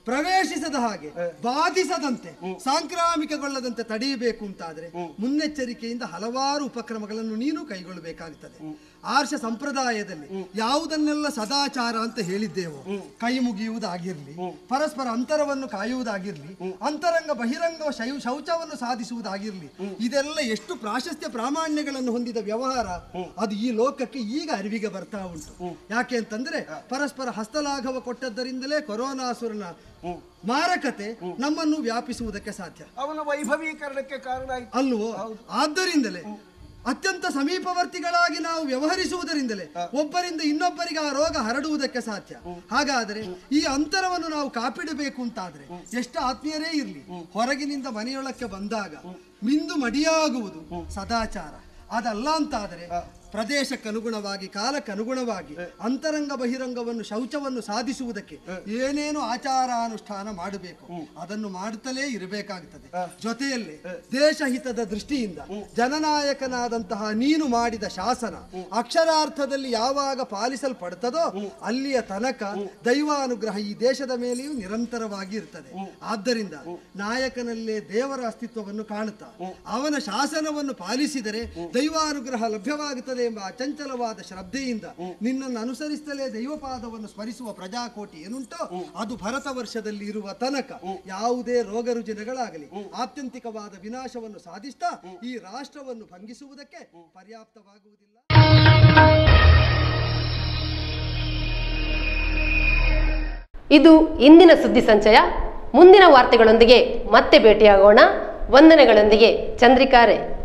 ಪ್ರವೇಶಿಸದ ಹಾಗೆ ಬಾಧಿಸದಂತೆ ಸಾಂಕ್ರಾಮಿಕಗೊಳ್ಳದಂತೆ ತಡೆಯಬೇಕು ಅಂತಾದ್ರೆ ಮುನ್ನೆಚ್ಚರಿಕೆಯಿಂದ ಹಲವಾರು ಉಪಕ್ರಮಗಳನ್ನು ನೀನು ಕೈಗೊಳ್ಳಬೇಕಾಗುತ್ತದೆ ಆರ್ಷ ಸಂಪ್ರದಾಯದಲ್ಲಿ ಯಾವುದನ್ನೆಲ್ಲ ಸದಾಚಾರ ಅಂತ ಹೇಳಿದ್ದೇವೋ ಕೈ ಮುಗಿಯುವುದಾಗಿರ್ಲಿ ಪರಸ್ಪರ ಅಂತರವನ್ನು ಕಾಯುವುದಾಗಿರ್ಲಿ ಅಂತರಂಗ ಬಹಿರಂಗ ಶೌ- ಶೌಚವನ್ನು ಸಾಧಿಸುವುದಾಗಿರ್ಲಿ ಇದೆಲ್ಲ ಎಷ್ಟು ಪ್ರಾಶಸ್ತ್ಯ ಪ್ರಾಮಾಣ್ಯಗಳನ್ನು ಹೊಂದಿದ ವ್ಯವಹಾರ ಅದು ಈ ಲೋಕಕ್ಕೆ ಈಗ ಅರಿವಿಗೆ ಬರ್ತಾ ಉಂಟು ಯಾಕೆ ಅಂತಂದ್ರೆ ಪರಸ್ಪರ ಹಸ್ತಲಾಘವ ಕೊಟ್ಟದ್ದರಿಂದಲೇ ಕೊರೋನಾಸುರನ ಮಾರಕತೆ ನಮ್ಮನ್ನು ವ್ಯಾಪಿಸುವುದಕ್ಕೆ ಸಾಧ್ಯ ಅವನ ವೈಭವೀಕರಣಕ್ಕೆ ಕಾರಣ ಆಯ್ತು ಅಲ್ವೋ ಆದ್ದರಿಂದಲೇ ಅತ್ಯಂತ ಸಮೀಪವರ್ತಿಗಳಾಗಿ ನಾವು ವ್ಯವಹರಿಸುವುದರಿಂದಲೇ ಒಬ್ಬರಿಂದ ಇನ್ನೊಬ್ಬರಿಗೆ ಆ ರೋಗ ಹರಡುವುದಕ್ಕೆ ಸಾಧ್ಯ ಹಾಗಾದರೆ ಈ ಅಂತರವನ್ನು ನಾವು ಕಾಪಿಡಬೇಕು ಅಂತಾದ್ರೆ ಎಷ್ಟು ಆತ್ಮೀಯರೇ ಇರಲಿ ಹೊರಗಿನಿಂದ ಮನೆಯೊಳಕ್ಕೆ ಬಂದಾಗ ಮಿಂದು ಮಡಿಯಾಗುವುದು ಸದಾಚಾರ ಅದಲ್ಲ ಅಂತಾದರೆ ಪ್ರದೇಶಕ್ಕನುಗುಣವಾಗಿ ಕಾಲಕ್ಕನುಗುಣವಾಗಿ ಅಂತರಂಗ ಬಹಿರಂಗವನ್ನು ಶೌಚವನ್ನು ಸಾಧಿಸುವುದಕ್ಕೆ ಏನೇನು ಆಚಾರಾನುಷ್ಠಾನ ಮಾಡಬೇಕು ಅದನ್ನು ಮಾಡುತ್ತಲೇ ಇರಬೇಕಾಗುತ್ತದೆ ಜೊತೆಯಲ್ಲಿ ದೇಶಹಿತದ ದೃಷ್ಟಿಯಿಂದ ಜನನಾಯಕನಾದಂತಹ ನೀನು ಮಾಡಿದ ಶಾಸನ ಅಕ್ಷರಾರ್ಥದಲ್ಲಿ ಯಾವಾಗ ಪಾಲಿಸಲ್ಪಡುತ್ತದೋ ಅಲ್ಲಿಯ ತನಕ ದೈವಾನುಗ್ರಹ ಈ ದೇಶದ ಮೇಲೆಯೂ ನಿರಂತರವಾಗಿ ಇರ್ತದೆ ಆದ್ದರಿಂದ ನಾಯಕನಲ್ಲೇ ದೇವರ ಅಸ್ತಿತ್ವವನ್ನು ಕಾಣುತ್ತಾ ಅವನ ಶಾಸನವನ್ನು ಪಾಲಿಸಿದರೆ ದೈವಾನುಗ್ರಹ ಲಭ್ಯವಾಗುತ್ತದೆ ಎಂಬ ಅಚಂಚಲವಾದ ಶ್ರದ್ಧೆಯಿಂದ ನಿನ್ನನ್ನು ಅನುಸರಿಸಲೇ ದೈವಪಾದವನ್ನು ಸ್ಮರಿಸುವ ಪ್ರಜಾಕೋಟಿ ಏನುಂಟೋ ಅದು ಭರತ ವರ್ಷದಲ್ಲಿ ಇರುವ ತನಕ ಯಾವುದೇ ರೋಗ ರುಜಿನಗಳಾಗಲಿ ಆತ್ಯಂತಿಕವಾದ ವಿನಾಶವನ್ನು ಸಾಧಿಸ್ತಾ ಈ ರಾಷ್ಟ್ರವನ್ನು ಭಂಗಿಸುವುದಕ್ಕೆ ಪರ್ಯಾಪ್ತವಾಗುವುದಿಲ್ಲ ಇದು ಇಂದಿನ ಸುದ್ದಿ ಸಂಚಯ ಮುಂದಿನ ವಾರ್ತೆಗಳೊಂದಿಗೆ ಮತ್ತೆ ಭೇಟಿಯಾಗೋಣ ವಂದನೆಗಳೊಂದಿಗೆ ಚಂದ್ರಿಕಾರೆ